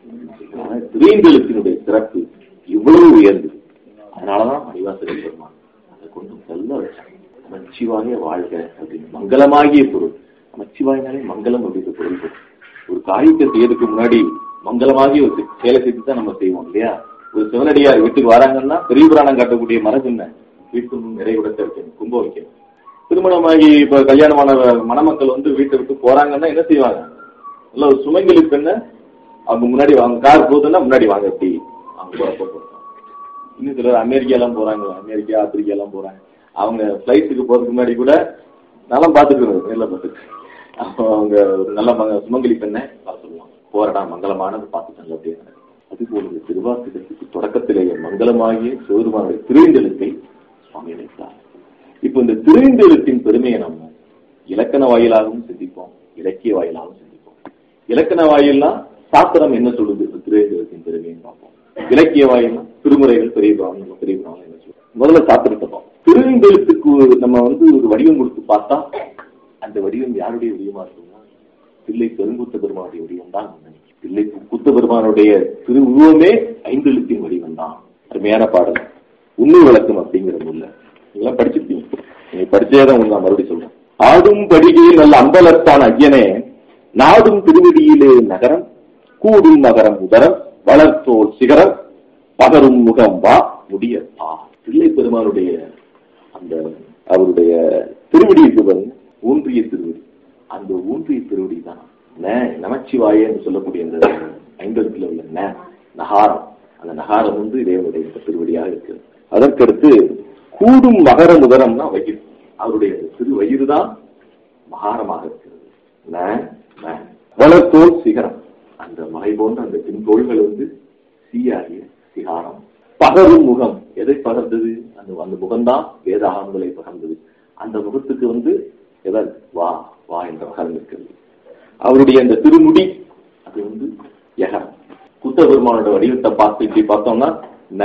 திரீந்தெழுத்தினுடைய சிறப்பு இவ்வளவு உயர்ந்தது அதனாலதான் மணிவாசகர் பெருமான் அதை கொண்டு செல்ல வச்சாங்க நமச்சிவாய வாழ்க அப்படின்னு மங்களமாகிய பொருள் நமச்சிவாயினாலே மங்களம் அப்படின்ற பொருள் இருக்கு. ஒரு காரியத்தை செய்யறதுக்கு முன்னாடி மங்களமாகிய ஒரு செயலை செய்து தான் நம்ம செய்வோம் இல்லையா ஒரு சிவனடியார் வீட்டுக்கு வராங்கன்னா பெரிய புராணம் காட்டக்கூடிய மரபு என்ன வீட்டு முன் நிறைவுடத்தை வைக்கணும் கும்ப வைக்கணும் திருமணமாகி இப்ப கல்யாணமான மணமக்கள் வந்து வீட்டை விட்டு போறாங்கன்னா என்ன செய்வாங்க இல்ல ஒரு சுமைங்களுக்கு என்ன அவங்க முன்னாடி வாங்க கார் போகுதுன்னா முன்னாடி வாங்க எப்படி அவங்க போறப்ப போறாங்க இன்னும் சிலர் அமெரிக்கா எல்லாம் போறாங்க அமெரிக்கா ஆப்பிரிக்கா எல்லாம் போறாங்க அவங்க பிளைட்டுக்கு போறதுக்கு முன்னாடி கூட நல்லா பாத்துக்கிறது நேரில் பார்த்துட்டு அப்போ அவங்க ஒரு நல்ல மக சுமங்கலி பெண்ணை பார்த்து சொல்லுவாங்க போறடா மங்களமானது பார்த்துட்டாங்க அப்படின்னு அது போல இந்த திருவாசகத்துக்கு தொடக்கத்திலேயே மங்களமாகிய சிவருமானுடைய திருந்தெழுத்தை சுவாமி வைத்தார் இப்போ இந்த திருந்தெழுத்தின் பெருமையை நம்ம இலக்கண வாயிலாகவும் சிந்திப்போம் இலக்கிய வாயிலாகவும் சிந்திப்போம் இலக்கண வாயில்னா சாஸ்திரம் என்ன சொல்லுது இந்த திருந்தெழுத்தின் பெருமைன்னு பார்ப்போம் இலக்கிய வாயில்னா திருமுறைகள் பெரிய புராணம் நம்ம பெரிய புராணம் என்ன சொல்லுவோம் முதல்ல சாஸ்திரத்தை பார்ப்போம் திருந்தெழுத்துக்கு நம்ம வந்து ஒரு வடிவம் கொடுத்து பார்த்தா அந்த வடிவம் யாருடைய வடிவமா இருக்கும்னா பிள்ளை பெருங்குத்த பெருமானுடைய வடிவம் தான் பிள்ளை குத்த பெருமானுடைய திரு உருவமே ஐந்தெழுத்தின் வடிவம் தான் அருமையான பாடல் உண்மை விளக்கம் அப்படிங்கிற நூல்ல நீங்களாம் படிச்சிருப்பீங்க நீங்க படிச்சே தான் உங்களுக்கு நான் மறுபடியும் சொல்றேன் ஆடும் படிகையில் நல்ல அம்பலத்தான் ஐயனே நாடும் திருவடியிலே நகரம் கூடும் நகரம் உதரம் வளர்த்தோல் சிகரம் பகரும் முகம் வா முடிய பா பிள்ளை பெருமானுடைய அந்த அவருடைய திருவடி இருக்கு பாருங்க ஊன்றிய திருவடி அந்த ஊன்றிய திருவடி தான் ந நமச்சிவாய என்று சொல்லக்கூடிய அந்த ஐம்பதுல உள்ள ந நகாரம் அந்த நகாரம் வந்து இறைவனுடைய இந்த திருவடியாக இருக்கு அதற்கடுத்து கூடும் மகர முதரம்னா வயிறு அவருடைய திரு வயிறு தான் மகாரமாக இருக்கிறது ந ந வளர்த்தோல் சிகரம் அந்த மலை போன்ற அந்த பின்தோள்கள் வந்து சீயாகிய சிகாரம் பகரும் முகம் எதை பகர்ந்தது அந்த அந்த முகம்தான் வேதாகங்களை பகர்ந்தது அந்த முகத்துக்கு வந்து எதை வா வா என்ற மகரம் இருக்கிறது அவருடைய அந்த திருமுடி அது வந்து யகரம் குத்த பெருமானோட வடிவத்தை பார்த்து இப்படி பார்த்தோம்னா ந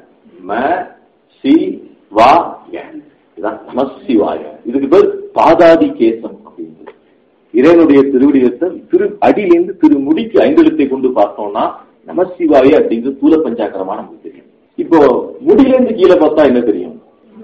ம சி வா ய இதான் நமசிவாய இதுக்கு பேர் பாதாதி கேசம் அப்படின்றது இறைவனுடைய திருவடிவத்தை திரு அடியிலிருந்து திருமுடிக்கு ஐந்தெழுத்தை கொண்டு பார்த்தோம்னா நமசிவாய அப்படிங்கிறது தூல பஞ்சாக்கரமா நமக்கு தெரியும் இப்போ முடியிலிருந்து கீழே பார்த்தா என்ன தெரியும்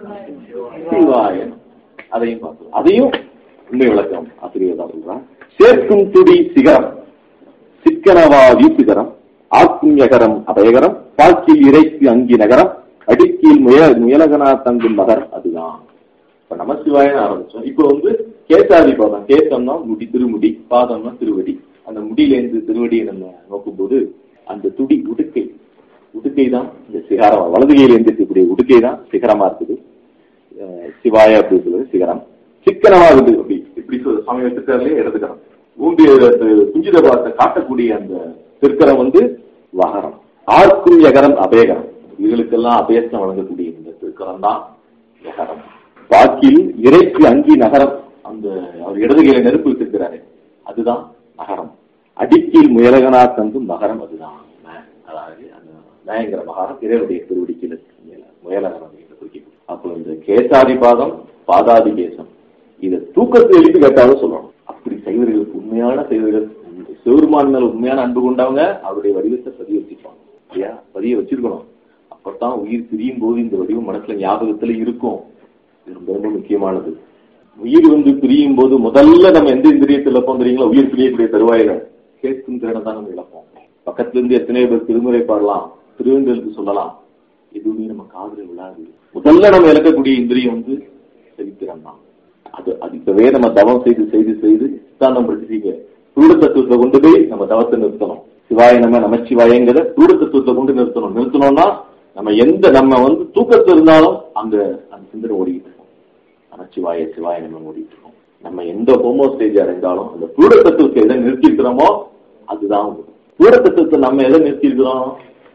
சிவாய அதையும் பார்த்தோம் அதையும் உண்மை விளக்கம் ஆசிரியர் தான் சொல்றான் சேர்க்கும் துடி சிகரம் சிக்கனவா வீசுகரம் ஆக்கும் யகரம் அபயகரம் பாக்கில் இறைக்கு அங்கி நகரம் அடிக்கில் முய முயலகனா தங்கும் மகரம் அதுதான் இப்ப நமசிவாயன்னு ஆரம்பிச்சோம் இப்போ வந்து கேசாதி பாதம் கேசம்னா முடி திருமுடி பாதம்னா திருவடி அந்த முடியிலேருந்து திருவடியை நம்ம நோக்கும்போது அந்த துடி உடுக்கை உடுக்கை தான் இந்த சிகாரம் வலது கையில இருக்கக்கூடிய உடுக்கை தான் சிகரமா இருக்குது அஹ் சிவாய அப்படின்னு சொல்றது சிகரம் சிக்கனமா இருக்குது அப்படி இப்படி சொல்ற சுவாமி வச்சிருக்காருலயே இடதுக்கரம் ஊம்பிய குஞ்சித பாரத்தை காட்டக்கூடிய அந்த திருக்கரம் வந்து வகரம் ஆர்க்கும் யகரம் அபேகரம் இதுகளுக்கெல்லாம் அபேசம் வழங்கக்கூடிய இந்த திருக்கரம் தான் யகரம் வாக்கில் இறைக்கு அங்கி நகரம் அந்த அவர் இடது கையில நெருப்பு வச்சிருக்கிறாரு அதுதான் நகரம் அடிக்கில் முயலகனா தந்தும் மகரம் அதுதான் ந- அதாவது அந்த நயங்கிற மகாரம் இறைவனுடைய திருவடிக்கில் முயலகனம் அப்படின்ற குறிக்கும் அப்போ இந்த கேசாதி பாதம் பாதாதி கேசம் இதை தூக்கத்தை எழுப்பி கேட்டாலும் சொல்லணும் அப்படி செய்வர்களுக்கு உண்மையான செய்வர்கள் சிவருமான் மேல உண்மையான அன்பு கொண்டவங்க அவருடைய வடிவத்தை பதிய வச்சிருப்பாங்க இல்லையா பதிய வச்சிருக்கணும் அப்பதான் உயிர் பிரியும் போது இந்த வடிவம் மனசுல ஞாபகத்துல இருக்கும் இது ரொம்ப ரொம்ப முக்கியமானது உயிர் வந்து பிரியும் போது முதல்ல நம்ம எந்த இந்திரியத்தில் இழப்போம் தெரியுங்களா உயிர் பிரியக்கூடிய தருவாயில கேட்கும் திறனை தான் நம்ம இழப்போம் பக்கத்துல இருந்து எத்தனை பேர் திருமுறை பாடலாம் திருவங்களுக்கு சொல்லலாம் எதுவுமே நம்ம காதுல விழாது முதல்ல நம்ம இழக்கக்கூடிய இந்திரியம் வந்து செவித்திறன் தான் அது அது இப்பவே நம்ம தவம் செய்து செய்து செய்து சித்தாந்தம் படிச்சிருக்கீங்க சூட தத்துவத்தை கொண்டு போய் நம்ம தவத்தை நிறுத்தணும் சிவாய நம்ம நமச்சிவாயங்கிற சூட தத்துவத்தை கொண்டு நிறுத்தணும் நிறுத்தணும்னா நம்ம எந்த நம்ம வந்து தூக்கத்துல இருந்தாலும் அந்த அந்த சிந்தனை ஓடிக்கிட்டு இருக்கும் நமச்சிவாய சிவாய நம்ம ஓடிட்டு இருக்கோம் நம்ம எந்த ஹோமோ ஸ்டேஜ் அடைந்தாலும் அந்த பூட தத்துவத்தை எதை நிறுத்திருக்கிறோமோ அதுதான் உண்டு. பூட தத்துவத்தை நம்ம எதை நிறுத்திருக்கிறோம்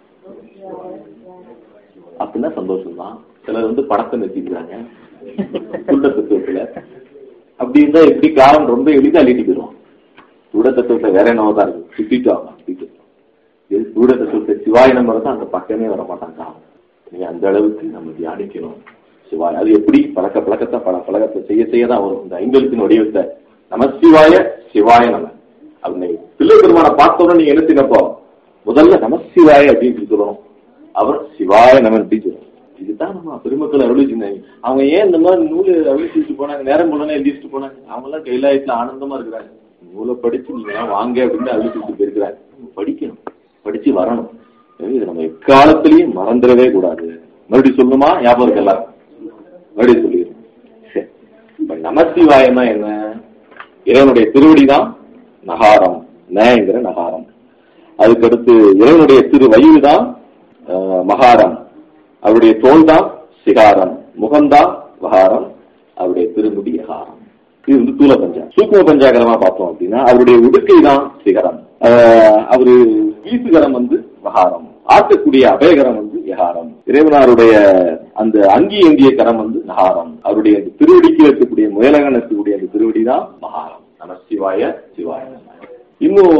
அப்படின்னா சந்தோஷம் தான் சிலர் வந்து படத்தை நிறுத்திக்கிறாங்க பூட தத்துவத்துல அப்படி இருந்தா எப்படி காலம் ரொம்ப எளிதா அள்ளிட்டு போயிடும் பூட தத்துவத்தை வேற என்னவோ தான் இருக்கு சுத்திட்டு ஆகும் சுத்திட்டு இது பூட தத்துவத்தை சிவாய நம்பர் தான் அந்த பக்கமே வர மாட்டாங்க காலம் நீங்க அந்த அளவுக்கு நம்ம தியானிக்கணும் சிவாய் அது எப்படி பழக்க பழக்கத்தை பல பழக்கத்தை செய்ய செய்ய தான் வரும் இந்த ஐம்பெழுத்தின் வடிவத்தை நமசிவாய சிவாய நம அப்படி பிள்ளை பெருமான பார்த்தோம்னா நீங்க என்ன செய்யப்போ முதல்ல நமசிவாய அப்படின்னு சொல்லணும் அவர் சிவாய நமன் அப்படின்னு சொல்லணும் இதுதான் நம்ம பெருமக்கள் அருளிச்சிருந்தாங்க அவங்க ஏன் இந்த மாதிரி நூல் அருளிச்சுட்டு போனாங்க நேரம் போலனே எழுதிட்டு போனாங்க அவங்க எல்லாம் கைலாயத்துல ஆனந்தமா இருக்கிறாங்க நூலை படிச்சு நீங்க எல்லாம் வாங்க அப்படின்னு அருளிச்சுட்டு போயிருக்கிறாங்க நம்ம படிக்கணும் படிச்சு வரணும் எனவே இதை நம்ம எக்காலத்திலையும் மறந்துடவே கூடாது மறுபடியும் சொல்லணுமா ஞாபகம் இருக்கு எல்லாரும் மறுபடியும் சொல்லிடுறேன் சரி இப்ப நமசிவாயம்னா என்ன இறைவனுடைய திருவடி தான் நகாரம் நங்கிற நகாரம் அதுக்கடுத்து இறைவனுடைய திரு வயிறு தான் ஆஹ், மகாரம் அவருடைய தோல் தான் சிகாரம் முகம்தான் வகாரம் அவருடைய திருமுடி யகாரம் இது வந்து தூல பஞ்சாகம் சூக்ம பஞ்சாகரமா பார்த்தோம் அப்படின்னா அவருடைய உடுக்கை தான் சிகரம் ஆஹ், அவரு வீசுகரம் வந்து வகாரம் ஆட்டக்கூடிய அபயகரம் வந்து யகாரம் இறைவனாருடைய அந்த அங்கி ஏந்திய கரம் வந்து நகாரம் அவருடைய அந்த திருவடிக்கு இருக்கக்கூடிய முயலகன் இருக்கக்கூடிய அந்த திருவடி தான் மகாரம் நம சிவாய சிவாய நம. இன்னும்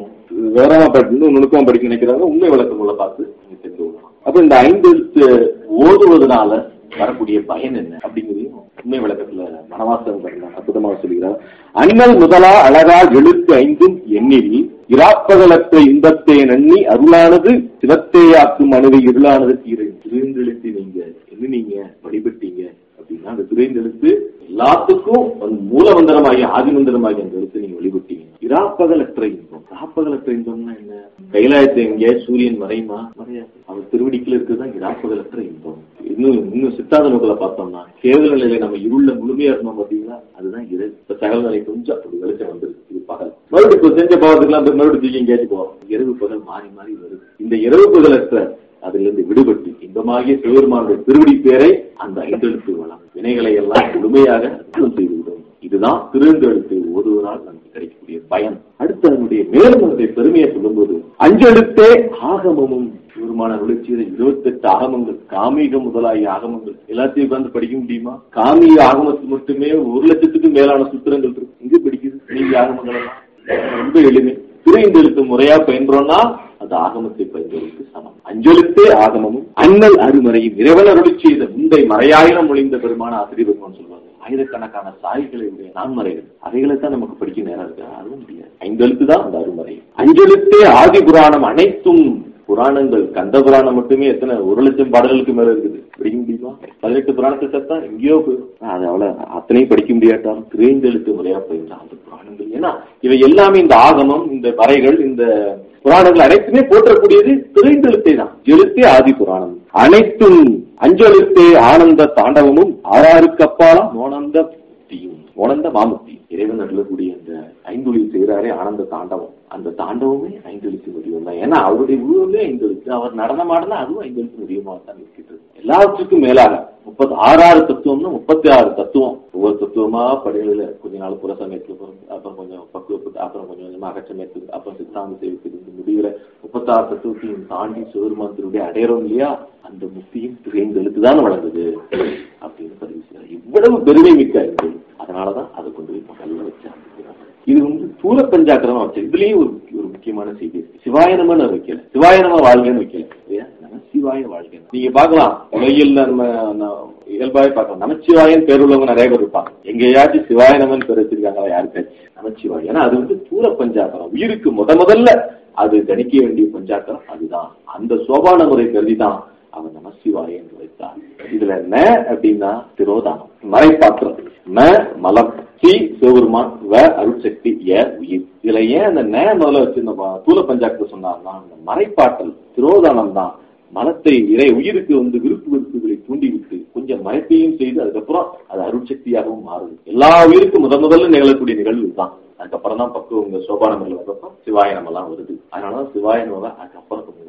விவரமா படி இன்னும் நுணுக்கமா படிக்க நினைக்கிறாங்க உண்மை விளக்கங்களை பார்த்து நீங்க தெரிந்து கொள்ளலாம் அப்ப இந்த ஐந்து எழுத்து ஓதுவதனால வரக்கூடிய பயன் என்ன அப்படிங்கிறதையும் உண்மை விளக்கத்துல மனவாசகம் பாருங்க அற்புதமாக சொல்கிறார் அண்ணல் முதலா அழகா எழுத்து ஐந்தும் எண்ணில் இராப்பகலத்தை இன்பத்தை நன்னி அருளானது சிவத்தேயாக்கும் அணுவை இருளானதற்கு இறை திருந்தெழுத்து நீங்க என்ன நீங்க வழிபட்டீங்க அப்படின்னா அந்த துறைந்தெழுத்து எல்லாத்துக்கும் வந்து மூலமந்திரமாகி ஆதிமந்திரமாகி அந்த எழுத்து நீங்க வழிபட்டீங்க இராப்பகலற்ற இன்பம் இராப்பகலற்ற இன்பம்னா என்ன கைலாயத்தை எங்க சூரியன் மறையுமா மறையாது அவர் திருவடிக்குள்ள இருக்குதுதான் இராப்பகலற்ற இன்பம் இன்னும் இன்னும் சித்தாந்த நூல்களை பார்த்தோம்னா கேவல நிலையில நம்ம இருள முழுமையா இருந்தோம் பாத்தீங்களா அதுதான் இறை இப்ப சகல நிலை கொஞ்சம் அப்படி வெளிச்சம் வந்துருக்கு இது பகல் மறுபடியும் இப்ப செஞ்ச பாவத்துக்கெல்லாம் போய் மறுபடியும் தூக்கி எங்கேயாச்சும் போவோம் இரவு பகல் மாறி மாறி வருது இந்த இரவு பகலற்ற அதிலிருந்து விடுபட்டு இன்பமாகிய சிவபெருமானுடைய திருவடி பேரை அந்த ஐந்தெழுத்து வளம் வினைகளை எல்லாம் முழுமையாக அர்த்தம் செய்துவிடும் இதுதான் திருந்தெழுத்து ஓதுவதால் நமக்கு கிடைக்கக்கூடிய பயன் அடுத்து அதனுடைய மேலும் அதனுடைய பெருமையை சொல்லும்போது அஞ்செழுத்தே ஆகமமும் சிவருமான விழுச்சியில இருபத்தெட்டு ஆகமங்கள் காமீக முதலாகிய ஆகமங்கள் எல்லாத்தையும் உட்கார்ந்து படிக்க முடியுமா காமிக ஆகமத்துக்கு மட்டுமே ஒரு லட்சத்துக்கும் மேலான சூத்திரங்கள் இருக்கு இங்க படிக்குது நீங்க ஆகமங்கள் எல்லாம் ரொம்ப எளிமை திருந்தெழுத்து முறையா பயின்றோம்னா அது ஆகமத்தை பயின்றதுக்கு சமம் அஞ்செழுத்தே ஆகமமும் அண்ணல் அருமறையும் இறைவன் அருளிச் செய்த முந்தை மறையாயிரம் மொழிந்த பெருமான ஆசிரியர் பெருமான் சொல்வாங்க ஆயிரக்கணக்கான சாய்களை உடைய நான்மறைகள் அவைகளை தான் நமக்கு படிக்க நேரம் இருக்கு அதுவும் முடியாது ஐந்தெழுத்து தான் அந்த அருமறை அஞ்செழுத்தே ஆதி புராணம் அனைத்தும் புராணங்கள் கந்த புராணம் மட்டுமே எத்தனை ஒரு லட்சம் பாடல்களுக்கு மேல இருக்குது படிக்க முடியுமா பதினெட்டு புராணத்தை சேர்த்தா எங்கேயோ போயிடும் அது அவ்வளவு அத்தனையும் படிக்க முடியாட்டாலும் திரைந்தெழுத்து முறையா போயிருந்தா அந்த புராணங்கள் ஏன்னா இவை எல்லாமே இந்த ஆகமம் இந்த வரைகள் இந்த புராணங்கள் அனைத்துமே போற்றக்கூடியது திரைந்தெழுத்தை தான் எழுத்தே ஆதி புராணம் அனைத்தும் அஞ்செழுத்தே ஆனந்த தாண்டவமும் ஆறாருக்கு அப்பாலாம் மோனந்த முக்தியும் மோனந்த மாமுக்தி இறைவன் அருளக்கூடிய அந்த ஐந்தொழில் செய்கிறாரே ஆனந்த தாண்டவம் அந்த தாண்டவமே ஐந்தொழித்து முடியும் தான் ஏன்னா அவருடைய உருவமே ஐந்தொழித்து அவர் நடனம் ஆடினா அதுவும் ஐந்தொழித்து முடியுமாக தான் இருக்கின்றது எல்லாவற்றுக்கும் மேலாக முப்பத்தி ஆறாறு தத்துவம்னா முப்பத்தி ஆறு தத்துவம் ஒவ்வொரு தத்துவமா படிகளில கொஞ்ச நாள் புற சமயத்துல பிறந்து அப்புறம் கொஞ்சம் பக்குவப்பட்டு அப்புறம் கொஞ்சம் கொஞ்சமா அகச்சமயத்துக்கு அப்புறம் சித்தாந்த சேவத்துக்கு இந்த முடிவுல முப்பத்தாறு தத்துவத்தையும் தாண்டி சிவருமானத்தினுடைய அடையறோம் இல்லையா அந்த முக்தியும் திரைந்து எழுத்துதான் வளர்ந்தது அப்படின்னு பதிவு செய்யறார் இவ்வளவு பெருமை மிக்க அறிவு அதனாலதான் அதை கொண்டு போய் முதல்ல வச்சு ஆரம்பிக்கிறாங்க இது வந்து தூல பஞ்சாக்கிரமா வச்சு இதுலயும் ஒரு ஒரு முக்கியமான செய்தி இருக்கு சிவாயனமன்னு வைக்கல சிவாயனமா வாழ்கன்னு வைக்கல இல்லையா நமச்சிவாய வாழ்க்கை நீங்க பார்க்கலாம் உலகில் நம்ம ந- இயல்பாவே பார்க்கலாம் நமச்சிவாயன் பேர் உள்ளவங்க நிறைய பேர் இருப்பாங்க எங்கேயாச்சும் சிவாயனமன் பேர் வச்சிருக்காங்களா யாருக்காச்சும் நமச்சிவாய் ஏன்னா அது வந்து தூல பஞ்சாக்கரம் உயிருக்கு முத முதல்ல அது கணிக்க வேண்டிய பஞ்சாக்கரம் அதுதான் அந்த சோபான முறை கருதிதான் அவன் நமசிவாய என்று வைத்தான் இதுல ந அப்படின்னா திரோதானம் மறைப்பாத்திரம் ம மலம் சி சிவபெருமான் வ அருட்சக்தி ஏ உயிர் இதுல ஏன் அந்த ந முதல்ல வச்சிருந்த தூல பஞ்சாக்கத்தை சொன்னார்னா அந்த மறைப்பாற்றல் திரோதானம் தான் மனத்தை இறை உயிருக்கு வந்து விருப்பு வெறுப்புகளை தூண்டிவிட்டு கொஞ்சம் மறைப்பையும் செய்து அதுக்கப்புறம் அது அருட்சக்தியாகவும் மாறுது எல்லா உயிருக்கும் முத முதல்ல நிகழக்கூடிய நிகழ்வு தான் அதுக்கப்புறம் தான் பக்குவம் இந்த சோபானங்கள் வந்தப்போ சிவாயனம் எல்லாம் வருது அதனாலதான் சிவாயனம் அதுக்கப்புறம் கொஞ்சம் ஒரு கொஞ்சம்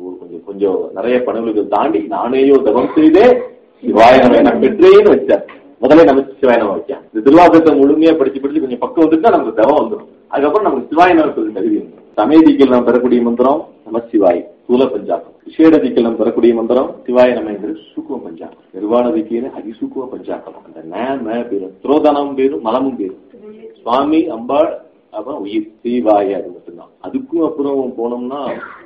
கொஞ்சம் நிறைய பணவுகள் தாண்டி நானேயோ தவம் செய்தே சிவாய நம்ம என்ன பெற்றேன்னு வச்சார் முதல்ல நமக்கு சிவாய நம்ம வைക്കാം இந்த திருவாசகத்தை முழுமையா படிச்சு படிச்சு கொஞ்சம் பக்கம் வந்துட்டா நமக்கு தவம் வந்துடும் அதுக்கப்புறம் நமக்கு சிவாய நமக்கு தகுதி வந்துடும் சமேதிக்கில் நாம் பெறக்கூடிய மந்திரம் நம சிவாய் ஸ்தூல பஞ்சாபம் விசேடதிக்கில் நாம் பெறக்கூடிய மந்திரம் சிவாய நம என்று சூக்குவ பஞ்சாபம் நிர்வாணதிக்கின்னு அதிசூக்குவ பஞ்சாபம் அந்த நேம பேரும் துரோதனம் பேரும் மலமும் பேரும் சுவாமி அம்பாள் அப்புறம் உயிர் சீவாய அது மட்டும்தான் அதுக்கும் அப்புறம் போனோம்னா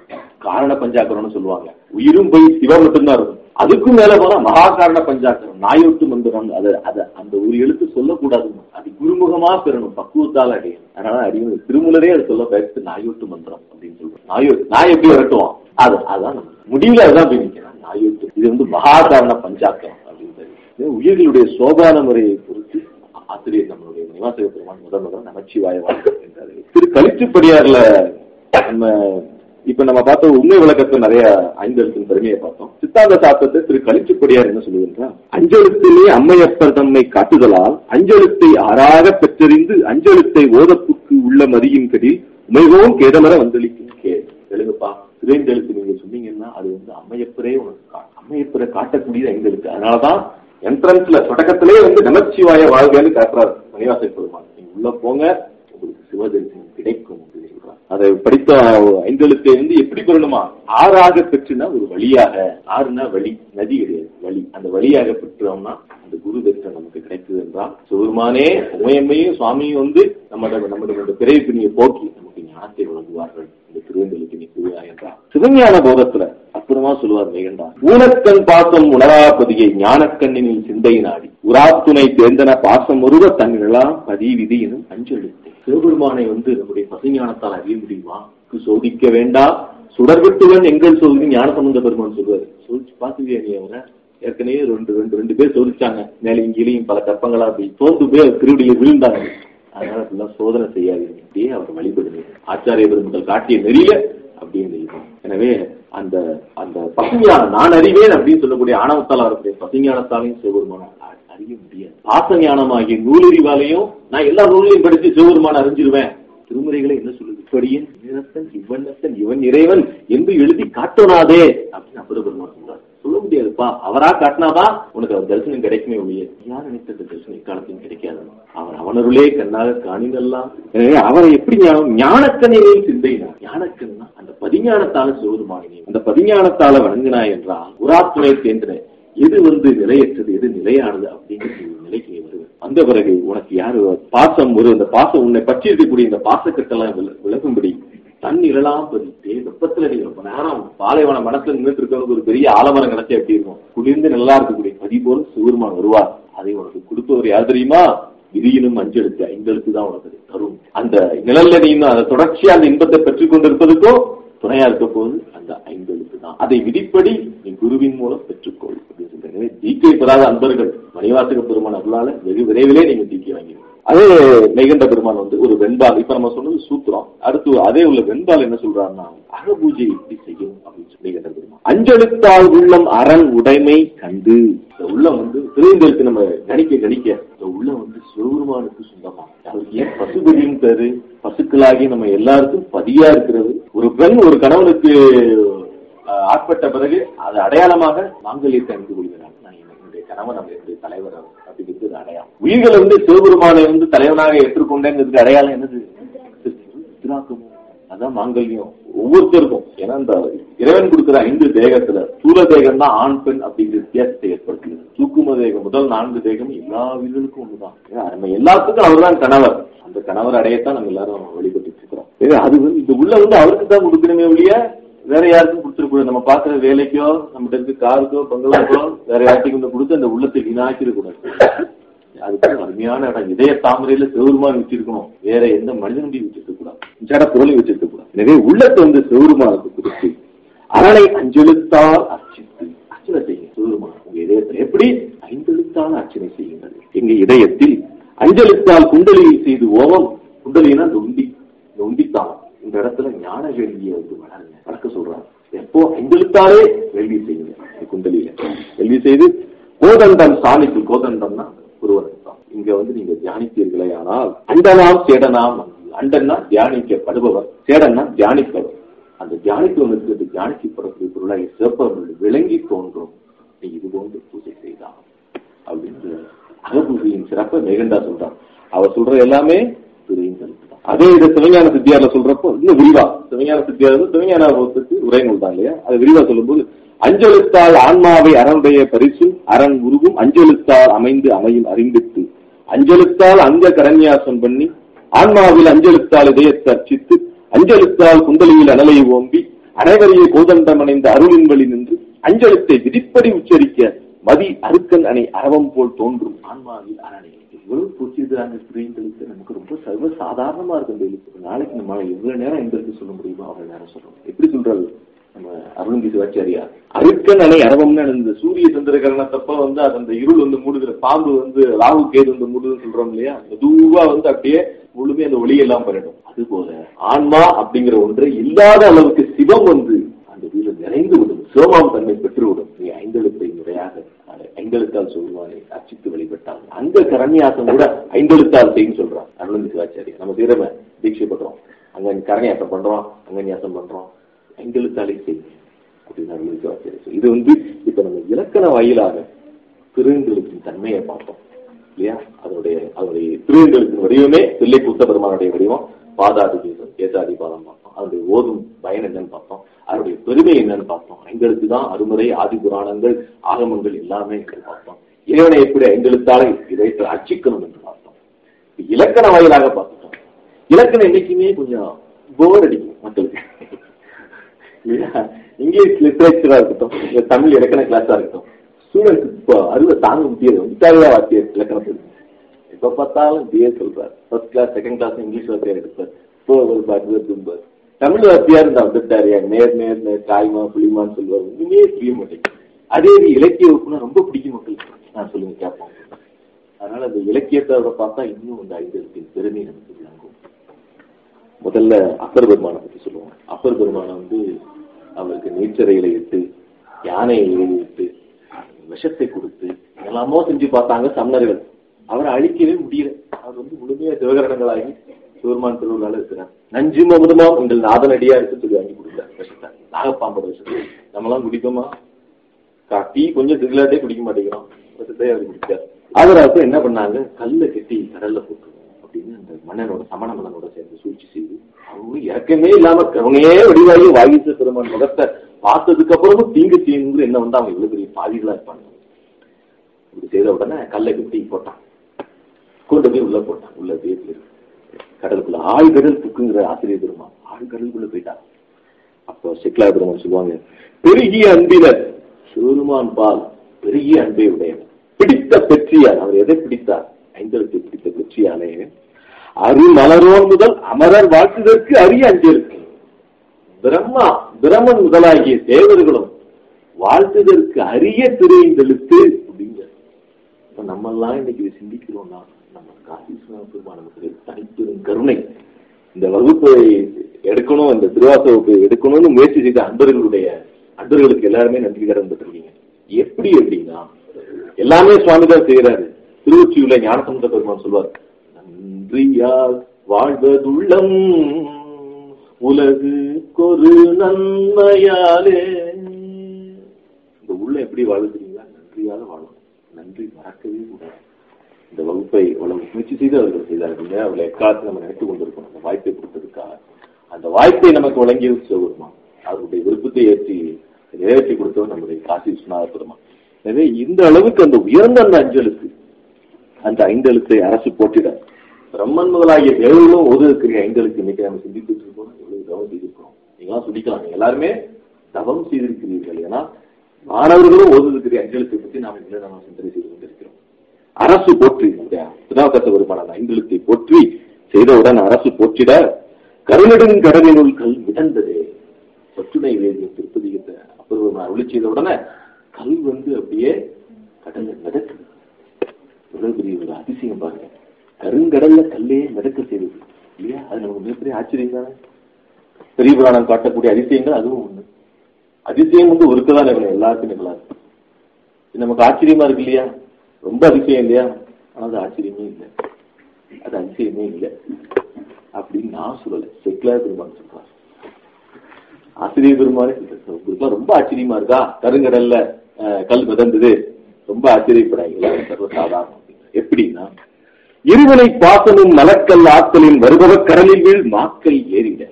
காரண பஞ்சாக்கரம்னு சொல்லுவாங்க உயிரும் போய் சிவம் மட்டும்தான் இருக்கும் அதுக்கும் மேல போனா மகா காரண பஞ்சாக்கரம் நாயொட்டு மந்திரம் அது அது அந்த ஒரு எழுத்து சொல்லக்கூடாது அது குருமுகமா பெறணும் பக்குவத்தால் அடையும் அதனால அடியும் திருமுலரே அது சொல்ல பயத்து நாயொட்டு மந்திரம் அப்படின்னு சொல்றோம் நாயோ நாய் எப்படி விரட்டுவோம் அது அதான் நம்ம முடிவுல அதுதான் போய் நிற்கிறோம் நாயொட்டு இது வந்து மகா காரண பஞ்சாக்கரம் அப்படின்னு உயிர்களுடைய சோபான முறையை பொறுத்து ஆசிரியர் நம்மளுடைய நிவாசக பெருமான் முதல் முதல் நமச்சிவாய வாழ்ந்தாரு திரு கலிச்சுப்படியார்ல நம்ம இப்ப நம்ம பார்த்த உண்மை விளக்கத்தை நிறைய ஐந்தெழுத்தின் பெருமையை பார்த்தோம் சித்தாந்த சாஸ்திரத்தை திரு கலிச்சுப்படியார் என்ன சொல்லுகின்றார் அஞ்செழுத்திலே அம்மையப்பர் தம்மை காட்டுதலால் அஞ்செழுத்தை ஆறாக பெற்றறிந்து அஞ்செழுத்தை ஓதப்புக்கு உள்ள மதியின் கடில் உமைகவும் கேதமர வந்தளிக்கும் கே தெலுங்குப்பா திரைந்தெழுத்து நீங்க சொன்னீங்கன்னா அது வந்து அம்மையப்பரே உனக்கு காட்டும் அம்மையப்பரை காட்டக்கூடியது ஐந்தெழுத்து அதனாலதான் என்ட்ரன்ஸ்ல தொடக்கத்திலே வந்து நமச்சிவாய வாழ்க்கைன்னு காட்டுறாரு மணிவாசை பெருமான் நீங்க உள்ள போங்க உங்களுக்கு சிவதரிசனம் கிடைக்கும் அப்படின்னு சொல்றாங்க அதை படித்த ஐந்தெழுத்தை வந்து எப்படி பெறணுமா ஆறாக பெற்றுனா ஒரு வழியாக ஆறுனா வழி நதி கிடையாது வழி அந்த வழியாக பெற்றோம்னா அந்த குரு தரிசனம் நமக்கு கிடைத்தது என்றால் சிவருமானே உமையம்மையும் சுவாமியும் வந்து நம்ம நம்முடைய பிறவி பிணியை போக்கி நமக்கு ஞானத்தை வழங்குவார்கள் இந்த திருவந்தலுக்கு நீ குருவா என்றார் சிவஞான போதத்துல அற்புதமா சொல்லுவார் மேகண்டா ஊனக்கண் பாசம் உணராப்பதியை ஞானக்கண்ணினில் சிந்தை நாடி உராத்துணை தேர்ந்தன பாசம் ஒருவ தன்னிலாம் பதி விதி எனும் அஞ்செழுத்து சிவபெருமானை வந்து நம்முடைய பசுஞானத்தால் அறிய முடியுமா சோதிக்க வேண்டாம் சுடர்விட்டுவன் எங்கள் சொல்லி ஞான சம்பந்த பெருமான் சொல்லுவாரு சோதிச்சு பாத்துவியா நீ அவரை ஏற்கனவே ரெண்டு ரெண்டு ரெண்டு பேர் சோதிச்சாங்க மேலே இங்கேயும் பல கற்பங்களா அப்படி தோந்து போய் திருவடியில விழுந்தாங்க அதனால அப்படிலாம் சோதனை செய்யாதீங்க அப்படியே அவர் வழிபடுங்க ஆச்சாரிய பெருமக்கள் காட்டிய நெறிய அப்படியே நெய்யும் எனவே அந்த அந்த பசுஞான நான் அறிவேன் அப்படின்னு சொல்லக்கூடிய ஆணவத்தால் வரக்கூடிய பசுஞானத்தாலையும் சிவபெருமான அறிய முடியாது பாச ஞானமாகிய நூலறிவாலையும் நான் எல்லா நூலையும் படிச்சு சிவபெருமான அறிஞ்சிருவேன் திருமுறைகளை என்ன சொல்லுது இப்படியின் நிறத்தன் இவனத்தன் இவன் இறைவன் என்று எழுதி காட்டோனாதே அப்படின்னு அப்பத பெருமான் சொல்றாரு சொல்ல முடியாதுப்பா அவரா காட்டினாதான் உனக்கு அவர் தரிசனம் கிடைக்குமே ஒழிய யார் நினைத்த தரிசனம் இக்காலத்தையும் கிடைக்காது அவன் அவனருளே கண்ணாக காணினெல்லாம் எனவே அவரை எப்படி ஞானம் ஞானக்கணினை சிந்தைனா ஞானக்கண்ணா அந்த பதிஞானத்தால சிவருமானினே அந்த பதிஞானத்தால வணங்கினாய் என்றால் உராத்துணை தேர்ந்த எது வந்து நிலையற்றது எது நிலையானது அப்படிங்கிற நிலைக்கு நீ வருவ அந்த பிறகு உனக்கு யாரு பாசம் ஒரு இந்த பாசம் உன்னை பற்றி இருக்கக்கூடிய இந்த பாசக்கட்டெல்லாம் விலகும்படி தன் இழலாம் பதித்தே வெப்பத்துல நீ ரொம்ப நேரம் பாலைவன மனசுல நின்றுட்டு இருக்கவனுக்கு ஒரு பெரிய ஆலமரம் கிடைச்சா எப்படி இருக்கும் குளிர்ந்து நல்லா இருக்கக்கூடிய பதி போல் சிவருமான் வருவார் அதை உனக்கு கொடுப்பவர் யார் தெரியுமா விதியினும் அஞ்செழுத்து ஐந்தெழுத்து தான் உனக்கு தரும் அந்த நிழல்ல நீ அந்த தொடர்ச்சியா அந்த இன்பத்தை பெற்றுக் கொண்டிருப்பதுக்கும் துணையா இருக்க போது அந்த ஐந்தெழுத்து தான் அதை விதிப்படி நீ குருவின் மூலம் பெற்றுக்கொள் அப்படின்னு சொல்றாங்க தீக்கை பெறாத அன்பர்கள் மணிவாசக பெருமான் அருளால வெகு விரைவிலே நீங்க தீக்கை வாங்கிடுங்க அதே மெய்கண்ட பெருமான் வந்து ஒரு வெண்பால் இப்ப நம்ம சொன்னது சூத்திரம் அடுத்து அதே உள்ள வெண்பால் என்ன சொல்றாருன்னா அகபூஜை எப்படி செய்யும் அப்படின்னு சொல்லி மெய்கண்ட பெருமான் அஞ்செழுத்தால் உள்ளம் அரண் உடைமை கண்டு இந்த உள்ளம் வந்து திருந்தெழுத்து நம்ம கணிக்க கணிக்க இந்த உள்ளம் வந்து சிவபெருமானுக்கு சொந்தமா அவருக்கு ஏன் பசுபதியின் பேரு பசுக்களாகி நம்ம எல்லாருக்கும் பதியா இருக்கிறது ஒரு பெண் ஒரு கணவனுக்கு ஆட்பட்ட பிறகு அது அடையாளமாக மாங்கல்யத்தை அணிந்து கொள்கிறார் நான் என்னுடைய கணவன் நம்ம என்னுடைய தலைவர் அப்படிங்கிறது அடையாளம் உயிர்களை வந்து சிவபெருமானை வந்து தலைவனாக ஏற்றுக்கொண்டேங்கிறதுக்கு அடையாளம் என்னது திருநாக்கமும் அதான் மாங்கல்யம் ஒவ்வொருத்தருக்கும் ஏன்னா இந்த இறைவன் கொடுக்கிற ஐந்து தேகத்துல சூர தேகம் தான் ஆண் பெண் அப்படிங்கிற வித்தியாசத்தை ஏற்படுத்துகிறது தூக்கும தேகம் முதல் நான்கு தேகம் எல்லா உயிர்களுக்கும் ஒண்ணுதான் நம்ம எல்லாத்துக்கும் அவர் தான் கணவர் அந்த கணவர் அடையத்தான் நம்ம எல்லாரும் வழிபட்டு இருக்கிறோம் அது வந்து இந்த உள்ள வந்து அவருக்கு தான் கொடுக்கணுமே ஒழிய வேற யாருக்கும் கொடுத்துடக்கூடாது நம்ம பாக்குற வேலைக்கோ நம்ம இருக்க காருக்கோ பங்களாக்கோ வேற யாருக்கும் வந்து கொடுத்து அந்த உள்ளத்தை வீணாக்கிடக்கூடாது அதுக்கு அருமையான இடம் இதய தாமரையில சிவருமான் வச்சிருக்கணும் வேற எந்த மனிதனுடையும் வச்சிருக்க கூடாது ஜட பொருளையும் வச்சிருக்க கூடாது எனவே உள்ளத்தை வந்து சிவருமானுக்கு கொடுத்து அரணை அஞ்செழுத்தால் அர்ச்சித்து அர்ச்சனை செய்யுங்க சிவருமான் உங்க இதயத்தில் எப்படி ஐந்தெழுத்தால் அர்ச்சனை செய்யுங்கள் எங்க இதயத்தில் அஞ்செழுத்தால் குண்டலியில் செய்து ஓமம் குண்டலினா இந்த உண்டி இந்த உண்டித்தான் இந்த இடத்துல ஞான வேள்வியை வந்து வளருங்க வளர்க்க சொல்றாங்க எப்போ ஐந்தெழுத்தாலே வேள்வி செய்யுங்க குண்டலியில வேள்வி செய்து கோதண்டம் சாணிக்கு கோதண்டம்னா ஒருவர் இங்க வந்து நீங்க தியானித்தீர்களே ஆனால் அண்டனாம் சேடனாம் அண்டன்னா தியானிக்கப்படுபவர் சேடன்னா தியானிப்பவர் அந்த தியானித்தவனுக்கு அது தியானிக்கப்படக்கூடிய பொருளாக சிறப்பவர்கள் விளங்கி தோன்றும் நீ இது போன்று பூஜை செய்தான் அப்படின்னு அகபூஜையின் சிறப்பை மேகண்டா சொல்றான் அவர் சொல்ற எல்லாமே துரியங்களுக்கு தான் அதே இது சிவஞான சித்தியார்ல சொல்றப்போ இன்னும் விரிவா சிவஞான சித்தியார் வந்து சிவஞான போகத்துக்கு உரைநூல் தான் இல்லையா அது விரிவா சொல்லும்போது அஞ்செழுத்தால் ஆன்மாவை அரணுடைய பரிசும் அரண் உருவும் அஞ்செழுத்தால் அமைந்து அமையும் அறிந்திட்டு அஞ்செழுத்தால் அங்க கரண்யாசம் பண்ணி ஆன்மாவில் அஞ்செழுத்தால் இதயத்தை அர்ச்சித்து அஞ்செழுத்தால் குண்டலியில் அனலை ஓம்பி அனைவரையே கோதண்டம் அணைந்த அருளின் வழி நின்று அஞ்செழுத்தை விதிப்படி உச்சரிக்க மதி அருக்கன் அணை அரவம் போல் தோன்றும் ஆன்மாவில் அரணை எவ்வளவு பூச்சிடுறாங்க பிரியங்களுக்கு நமக்கு ரொம்ப சர்வ சாதாரணமா இருக்கு இந்த எழுத்து நாளைக்கு நம்ம எவ்வளவு நேரம் எங்களுக்கு சொல்ல முடியுமோ அவ்வளவு நேரம் சொல்றோம் எப்படி சொல்றது நம்ம அருள்கி சிவாச்சாரியா அருக்கன் அணை அரவம்னு இந்த சூரிய சந்திரகரணத்தப்ப வந்து அது அந்த இருள் வந்து மூடுகிற பாம்பு வந்து ராகு கேது வந்து மூடுதுன்னு சொல்றோம் இல்லையா மெதுவா வந்து அப்படியே முழுமே அந்த ஒளியெல்லாம் பண்ணிடும் அது போல ஆன்மா அப்படிங்கிற ஒன்று இல்லாத அளவுக்கு சிவம் வந்து அந்த வீடு நிறைந்து விடும் சிவமாம் தன்மை பெற்றுவிடும் நீ ஐந்தெழுத்தை முறையாக அதை ஐந்தெழுத்தால் சொல்லுவானே அர்ச்சித்து வழிபட்டால் அந்த கரண்யாசம் கூட ஐந்தெழுத்தால் செய்யும் சொல்றான் அருளந்தி சிவாச்சாரி நம்ம தீரம தீட்சை பண்றோம் அங்க கரண்யாசம் பண்றோம் அங்கன்யாசம் பண்றோம் ஐந்தெழுத்தாலே செய்யும் அப்படின்னு அருளந்தி சிவாச்சாரி சொல்லி. இது வந்து இப்ப நம்ம இலக்கண வாயிலாக திருந்தெழுத்தின் தன்மையை பார்த்தோம் இல்லையா அதனுடைய அதனுடைய திருவெழுத்தின் வடிவமே தில்லை புத்த பெருமானுடைய வடிவம் பாதாதி தீபம் கேசாதி பாதம் பார்த்தோம் அதனுடைய ஓதும் பயன் என்னன்னு பார்த்தோம் அதனுடைய பெருமை என்னன்னு பார்த்தோம் ஐந்தெழுத்து தான் அருமுறை ஆதி புராணங்கள் ஆகமங்கள் எல்லாமே என்று பார்த்தோம் இறைவனை எப்படி ஐந்தெழுத்தாலே இதை அர்ச்சிக்கணும் என்று பார்த்தோம் இப்ப இலக்கண வாயிலாக பார்த்துட்டோம் இலக்கணம் என்னைக்குமே கொஞ்சம் போர் அடிக்கும் மக்களுக்கு இல்லையா இங்கிலீஷ் லிட்டரேச்சரா இருக்கட்டும் இல்ல தமிழ் இலக்கண கிளாஸா இருக்கட்டும் ஸ்டூடெண்ட்ஸ் இப்போ அருவை தாங்க முடியாது இத்தாலியா வாத்தியார் இலக்கணம் எப்ப பார்த்தாலும் இப்படியே சொல்றாரு first class second class English வாத்தியார் எடுப்பார் இப்போ ஒரு பாட்டு தும்பார் தமிழ் வாத்தியார் இந்த வந்துட்டாரு நேர் நேர் நேர் காய்மா புளிமான்னு சொல்லுவார் ஒண்ணுமே புரிய மாட்டேங்குது அதே இது இலக்கிய வகுப்புனா ரொம்ப பிடிக்கும் மக்களுக்கு நான் சொல்லுங்க கேட்போம் அதனால அந்த இலக்கியத்தோட பார்த்தா இன்னும் அந்த ஐந்தெழுத்தின் பெருமை நமக்கு விளங்கும் முதல்ல அப்பர் பெருமானை பத்தி சொல்லுவோம் அப்பர் பெருமானை வந்து அவருக்கு நீச்சரையில இட்டு யானையை ஏறி விட்டு விஷத்தை கொடுத்து எல்லாமோ செஞ்சு பார்த்தாங்க சமணர்கள் அவரை அழிக்கவே முடியல அவர் வந்து முழுமையா சிவகரணங்களாகி சிவருமான் திருவிழால இருக்கிறார் நஞ்சும் அமுதமா உங்கள் நாதனடியா இருக்கு சொல்லி வாங்கி கொடுத்தார் விஷத்தை நாகப்பாம்போட விஷத்தை நம்மலாம் குடிப்போமா கா- டீ கொஞ்சம் சிகலாட்டே குடிக்க மாட்டேங்கிறோம் விஷத்தை அவர் குடிச்சார் அவர் அப்ப என்ன பண்ணாங்க கல்ல கட்டி கடல்ல போட்டு அப்படின்னு அந்த மன்னனோட சமண மன்னனோட சேர்ந்து சூழ்ச்சி செய்து அவங்க இறக்கமே இல்லாம கருணையே வடிவாகி வாகிச பெருமான் முகத்தை பார்த்ததுக்கு அப்புறமும் தீங்கு செய்யணுங்கிற என்ன வந்து அவங்க இவ்வளவு பெரிய பாதிகளா இருப்பாங்க இப்படி செய்த உடனே கல்லை கட்டி போட்டான் கொண்டு போய் உள்ள போட்டான் உள்ள வீட்டுல கடலுக்குள்ள ஆழ்கடல் புக்குங்கிற ஆசிரியர் பெருமான் ஆழ்கடலுக்குள்ள போயிட்டான் அப்போ சிக்லா பெருமான் சொல்லுவாங்க பெருகிய அன்பினர் சிவருமான் பால் பெருகிய அன்பை உடையவர் பிடித்த பெற்றியார் அவர் எதை பிடித்தார் ஐந்தெழுத்தை பிடித்த பெற்றியாலே அருமலரோன் முதல் அமரர் வாழ்த்துதற்கு அரிய அஞ்செழுத்து பிரம்மா பிரம்மன் முதலாகிய தேவர்களும் வாழ்த்துதற்கு அரிய திரைந்தெழுத்து அப்படிங்கிற இப்ப நம்ம எல்லாம் இன்னைக்கு இதை சிந்திக்கிறோம்னா நம்ம காசி பெருமான் நமக்கு தனிப்பெரும் கருணை இந்த வகுப்பை எடுக்கணும் இந்த திருவாச வகுப்பை எடுக்கணும்னு முயற்சி செய்த அன்பர்களுடைய அன்பர்களுக்கு எல்லாருமே நன்றி கடன் பெற்றிருக்கீங்க எப்படி அப்படின்னா எல்லாமே சுவாமி தான் செய்யறாரு திருவொற்றியுள்ள ஞானசமுத பெருமான் சொல்வார் நன்றியால் வாழ்வதுள்ளம் உலகு கொரு நன்மையாலே இந்த உள்ள எப்படி வாழுகிறீங்களா நன்றியாக வாழும் நன்றி மறக்கவே கூடாது இந்த வகுப்பை அவ்வளவு முயற்சி செய்து அவர்கள் செய்தார்கள் இல்லையா அவளை எக்காலத்தில் நம்ம நினைத்துக் கொண்டிருக்கணும் அந்த வாய்ப்பை கொடுத்ததுக்காக அந்த வாய்ப்பை நமக்கு வழங்கியது சிவபெருமான் அவருடைய விருப்பத்தை ஏற்றி நிறைவேற்றி கொடுத்தவர் நம்முடைய காசி விஸ்வநாத பெருமான் எனவே இந்த அளவுக்கு அந்த உயர்ந்த அந்த அஞ்சலுக்கு அந்த ஐந்தெழுத்தை அரசு போட்டிட பிரம்மன் முதலாகிய தேவர்களும் ஓதுவதற்கு ஐந்தெழுத்து இன்னைக்கு நம்ம சிந்தித்து இருக்கோம் எவ்வளவு தவம் செய்திருக்கிறோம் நீங்களாம் சொல்லிக்கலாம் நீங்க எல்லாருமே தவம் செய்திருக்கிறீர்கள் ஏன்னா மாணவர்களும் ஓதுவதற்கு அஞ்செழுத்தை பற்றி நாம் இதில் நாம் சிந்தனை செய்து கொண்டிருக்கிறோம் அரசு போற்றி நம்முடைய திருநாவுக்கரச பெருமான அந்த ஐந்தெழுத்தை போற்றி செய்தவுடன் அரசு போற்றிட கருணெடுங் கடலினுள் கல் மிதந்ததே சொற்றுணை வேதிய திருப்பதிகத்தை அப்புறம் அருளி செய்த உடனே கல் வந்து அப்படியே கடல்ல மிதக்குது எவ்வளவு பெரிய ஒரு அதிசயம் பாருங்க கருங்கடல்ல கல்லே மிதக்க செய்தது இல்லையா அது நமக்கு மிகப்பெரிய ஆச்சரியம் தானே பெரிய புராணம் காட்டக்கூடிய அதிசயங்கள் அதுவும் ஒண்ணு அதிசயம் வந்து ஒருக்கதான் நிகழும் எல்லாருக்கும் நிகழாது இது நமக்கு ஆச்சரியமா இருக்கு இல்லையா ரொம்ப அதிசயம் இல்லையா ஆனா அது ஆச்சரியமே இல்லை அது அதிசயமே இல்லை அப்படின்னு நான் சொல்லல செக்லா பெருமான் சொல்றார் ஆசிரியர் பெருமானே உங்களுக்குலாம் ரொம்ப ஆச்சரியமா இருக்கா கருங்கடல்ல அஹ், கல் மிதந்தது ரொம்ப ஆச்சரியப்படாங்களா சர்வசாதாரணம் எப்படின்னா இருவனை பாசனும் மலக்கல் ஆத்தலின் வருபவ கடலில் வீழ் மாக்கள் ஏறிட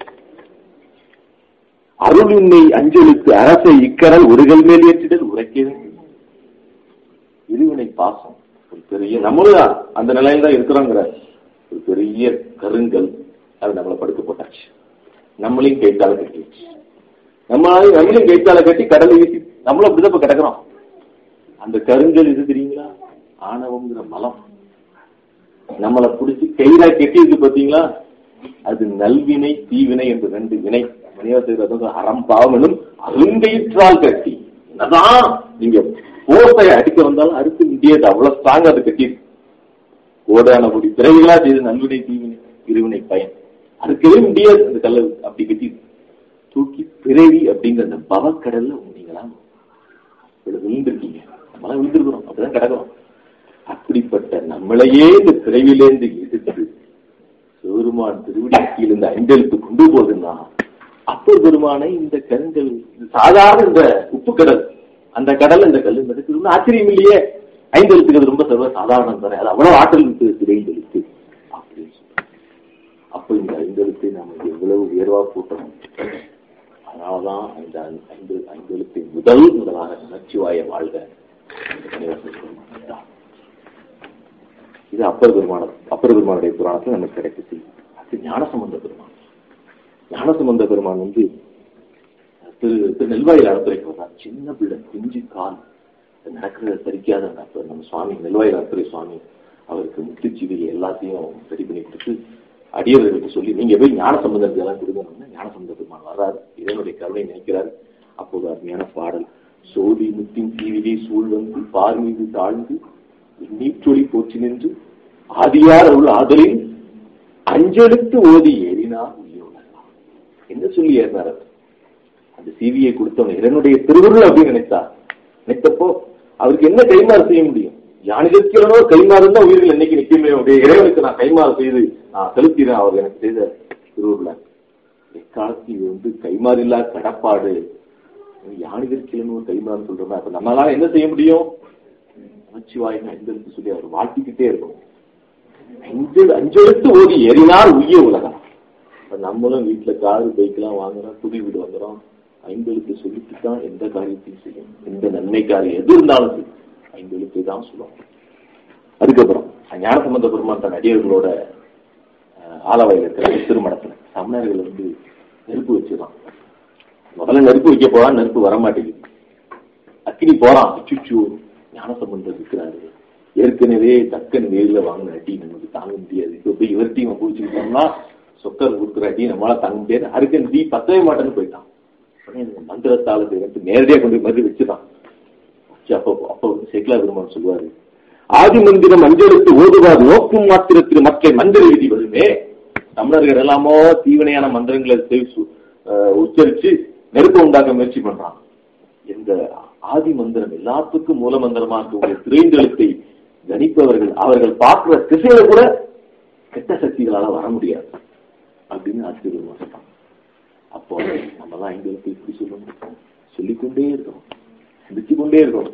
அருளுண்மை அஞ்சலுக்கு அரசை இக்கரல் ஒருகள் மேல் ஏற்றிடல் உரைக்க வேண்டும் இருவினை பாசம் ஒரு பெரிய நம்மளும் அந்த நிலையில தான் இருக்கிறோங்கிற ஒரு பெரிய கருங்கல் அது நம்மளை படுக்க போட்டாச்சு நம்மளையும் கைத்தால கட்டிடுச்சு நம்மளாலையும் நம்மளையும் கைத்தால கட்டி கடலை வீசி நம்மளும் அப்படிதான் இப்ப கிடக்குறோம் அந்த கருங்கல் இது தெரியுங்களா ஆணவம்ங்கிற மலம் நம்மளை பிடிச்சி கையில கட்டி இருக்கு பாத்தீங்களா அது நல்வினை தீவினை என்று ரெண்டு வினை வினையோசை அறம் பாவம் எனும் அருங்கயிற்றால் கட்டி என்னதான் நீங்க போர்த்தை அடிக்க வந்தாலும் அறுக்க முடியாது அவ்வளவு ஸ்ட்ராங் அது கட்டி கோடான கூடி பிறவிகளா செய்து நல்வினை தீவினை இருவினை பயன் அறுக்கவே முடியாது அந்த கல்லை அப்படி கட்டி தூக்கி பிறவி அப்படிங்கிற அந்த பவக்கடல்ல நீங்களா விழுந்திருக்கீங்க நம்மளாம் விழுந்திருக்கிறோம் அப்படிதான் கிடக்கிறோம் அப்படிப்பட்ட நம்மளையே இந்த பிறவிலேருந்து எதிர்த்து சிவருமான் திருவிடி கீழிருந்து ஐந்தெழுத்து கொண்டு போகுதுன்னா அப்பர் பெருமானை இந்த கருங்கல் இது சாதாரண இந்த உப்பு கடல் அந்த கடல் இந்த கல் மிதக்குது ஆச்சரியம் இல்லையே ஐந்தெழுத்துக்கு அது ரொம்ப சர்வ சாதாரணம் தானே அது அவ்வளவு ஆற்றல் இருக்கு திரு ஐந்தெழுத்து அப்படின்னு சொல்றாங்க. அப்ப இந்த ஐந்தெழுத்தை நாம எவ்வளவு உயர்வா கூட்டணும் அதனாலதான் இந்த ஐந்து ஐந்தெழுத்தை முதல் முதலாக நமச்சிவாய வாழ்க என்று கணிவாசன் சொல்றார். இது அப்பர் பெருமான அப்பர் பெருமானுடைய புராணத்தில் நமக்கு கிடைக்க செய்யும் அது ஞானசம்பந்த பெருமான் ஞானசம்பந்த பெருமான் வந்து திரு திரு நெல்வாயில் அறத்துறைக்கு வர்றார் சின்ன பிள்ளை பிஞ்சு கால் நடக்கிறது சரிக்காத அந்த அப்பர் நம்ம சுவாமி நெல்வாயில் அறத்துறை சுவாமி அவருக்கு முத்துச்சிவி எல்லாத்தையும் ரெடி பண்ணி கொடுத்து அடியவர்களுக்கு சொல்லி நீங்க போய் ஞான சம்பந்தத்துக்கு எல்லாம் கொடுக்கணும்னா ஞான சம்பந்த பெருமான் வர்றாரு இதனுடைய கருணை நினைக்கிறார் அப்போது அருமையான பாடல் சோதி முத்தின் தீவிலே சூழ் வந்து பார் மீது தாழ்ந்து நீற்றொளி போற்றி நின்று ஆதியார் அருள் ஆதலில் அஞ்செழுத்து ஓதி ஏறினார் உயிரோடலாம் என்ன சொல்லி ஏறினார் அவர்? அந்த சிவியை கொடுத்தவன் இறைவனுடைய திருவுருள் அப்படின்னு நினைத்தார் நினைத்தப்போ அவருக்கு என்ன கைமாறு செய்ய முடியும் யானிதற்கிறனோ கைமாறு தான் உயிர்கள் என்னைக்கு நிற்குமே உடைய இறைவனுக்கு நான் கைமாறு செய்து நான் செலுத்தினேன் அவர் எனக்கு செய்த திருவுருள எக்காலத்தில் இது வந்து கைமாறு இல்லா கடப்பாடு யானிதற்கிறனோ கைமாறு சொல்றோமே அப்ப நம்மளால என்ன செய்ய முடியும் நமச்சிவாயின் ஐந்தெழுத்து சொல்லி அவர் வாழ்த்திக்கிட்டே இருக்கும் அஞ்சு அஞ்செழுத்து ஓதி ஏறினால் உய்ய உலகம் இப்ப நம்மளும் வீட்டுல காரு பைக்கெல்லாம் வாங்குறோம் புது வீடு வாங்குறோம் ஐந்தெழுத்து சொல்லிட்டு தான் எந்த காரியத்தையும் செய்யும் எந்த நன்மை காரியம் எது இருந்தாலும் சரி ஐந்தெழுத்தை தான் சொல்லுவோம் அதுக்கப்புறம் ஞானசம்பந்த பெருமான் தன் அடியர்களோட அஹ், ஆலவாயில் இருக்கிற திருமணத்துல சமணர்கள் வந்து நெருப்பு வச்சுதான் முதல்ல நெருப்பு வைக்க போறான் நெருப்பு வர மாட்டேங்குது அக்கினி போறான் அச்சுச்சு ஞானசம்பந்தர் இருக்கிறாரு ஏற்கனவே தக்கன் வேர்ல வாங்கின அடி நமக்கு தாங்க முடியாது இப்ப போய் இவர்கிட்டையும் பூச்சிக்கிட்டோம்னா சொக்கர் கொடுக்குற அடி நம்மளால தாங்க முடியாது அருக்கன் தீ பத்தவே மாட்டேன்னு போயிட்டான் உடனே இந்த மந்திரத்தால எடுத்து நேரடியா கொண்டு போய் மருந்து வச்சுதான் வச்சு அப்போ அப்போ வந்து சேக்கலா பெருமான் சொல்லுவாரு ஆதி மந்திரம் மஞ்சளுக்கு ஓதுவார் நோக்கும் மாத்திரத்தில் மக்கள் மந்திர விதி வருமே தமிழர்கள் எல்லாமோ தீவினையான மந்திரங்களை செவி சு- அஹ் உச்சரிச்சு நெருப்பு உண்டாக்க முயற்சி பண்றான் எந்த ஆதி மந்திரம் எல்லாத்துக்கும் மூல மந்திரமா இருக்கக்கூடிய திரைந்தெழுத்தை கணிப்பவர்கள் அவர்கள் பார்க்கிற திசையில கூட கெட்ட சக்திகளால வர முடியாது அப்படின்னு ஆச்சரியமா சொல்றாங்க அப்போ நம்ம எல்லாம் ஐந்து எழுத்து இப்படி சொல்லணும் சொல்லிக்கொண்டே இருக்கணும் சிந்திச்சு கொண்டே இருக்கணும்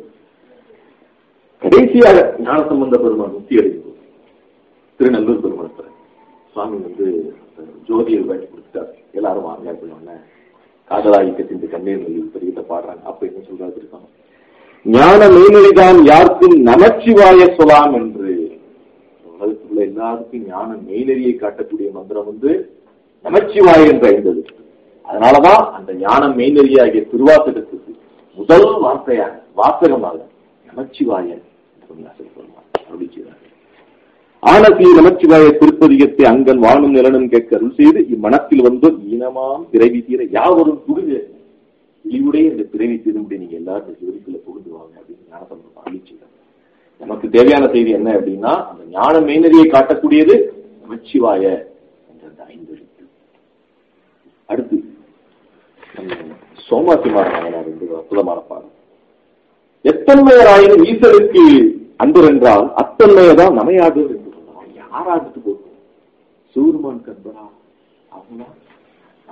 கடைசியாக ஞானசம்பந்த பெருமான் முக்தி அடைந்தது திருநல்லூர் பெருமாள் சுவாமி வந்து ஜோதியை வேண்டி கொடுத்துட்டார் எல்லாரும் வாங்க அப்படின்னு காதலாயிக்க சிந்து கண்ணீர் நெல்லி பெரிய பாடுறாங்க அப்ப என்ன சொல்றாரு இருக்காங்க ஞான மெய்மொழிதான் யாருக்கும் நமச்சிவாய சொலாம் என்று உலகத்துள்ள எல்லாருக்கும் ஞான மெய்நெறியை காட்டக்கூடிய மந்திரம் வந்து நமச்சிவாய என்று ஐந்தது அதனாலதான் அந்த ஞான மெய்நெறியாகிய திருவாசகத்துக்கு முதல் வார்த்தையாக வாசகமாக நமச்சிவாய என்று சொன்னார் பெருமான் அருளி செய்தார் ஆனசி நமச்சிவாய திருப்பதிகத்தை அங்கன் வாழும் நிலனும் கேட்க அருள் செய்து இம்மனத்தில் வந்து ஈனமாம் பிறவி தீர யாவரும் புகுங்க இழிவுடைய இந்த பிறவி தீரும்படி நீங்க எல்லாரும் இந்த சிவரிக்குள்ள புகுந்து வாங்க அப்படின்னு ஞானசம்பந்தம் அருளி செய்தார் நமக்கு தேவையான செய்தி என்ன அப்படின்னா அந்த ஞான மெய்நெறியை காட்டக்கூடியது நமச்சிவாய என்ற அந்த ஐந்து எழுத்து அடுத்து நம்ம சோமாசி மாறனார் என்று ஒரு அற்புதமான பாடம் எத்தன்மையராயினும் ஈசனுக்கு அன்பர் என்றால் அத்தன்மையதான் நமையாது என்று சொன்னார் யாராகிட்டு போகும் சூர்மான் கண்பரா அவங்களா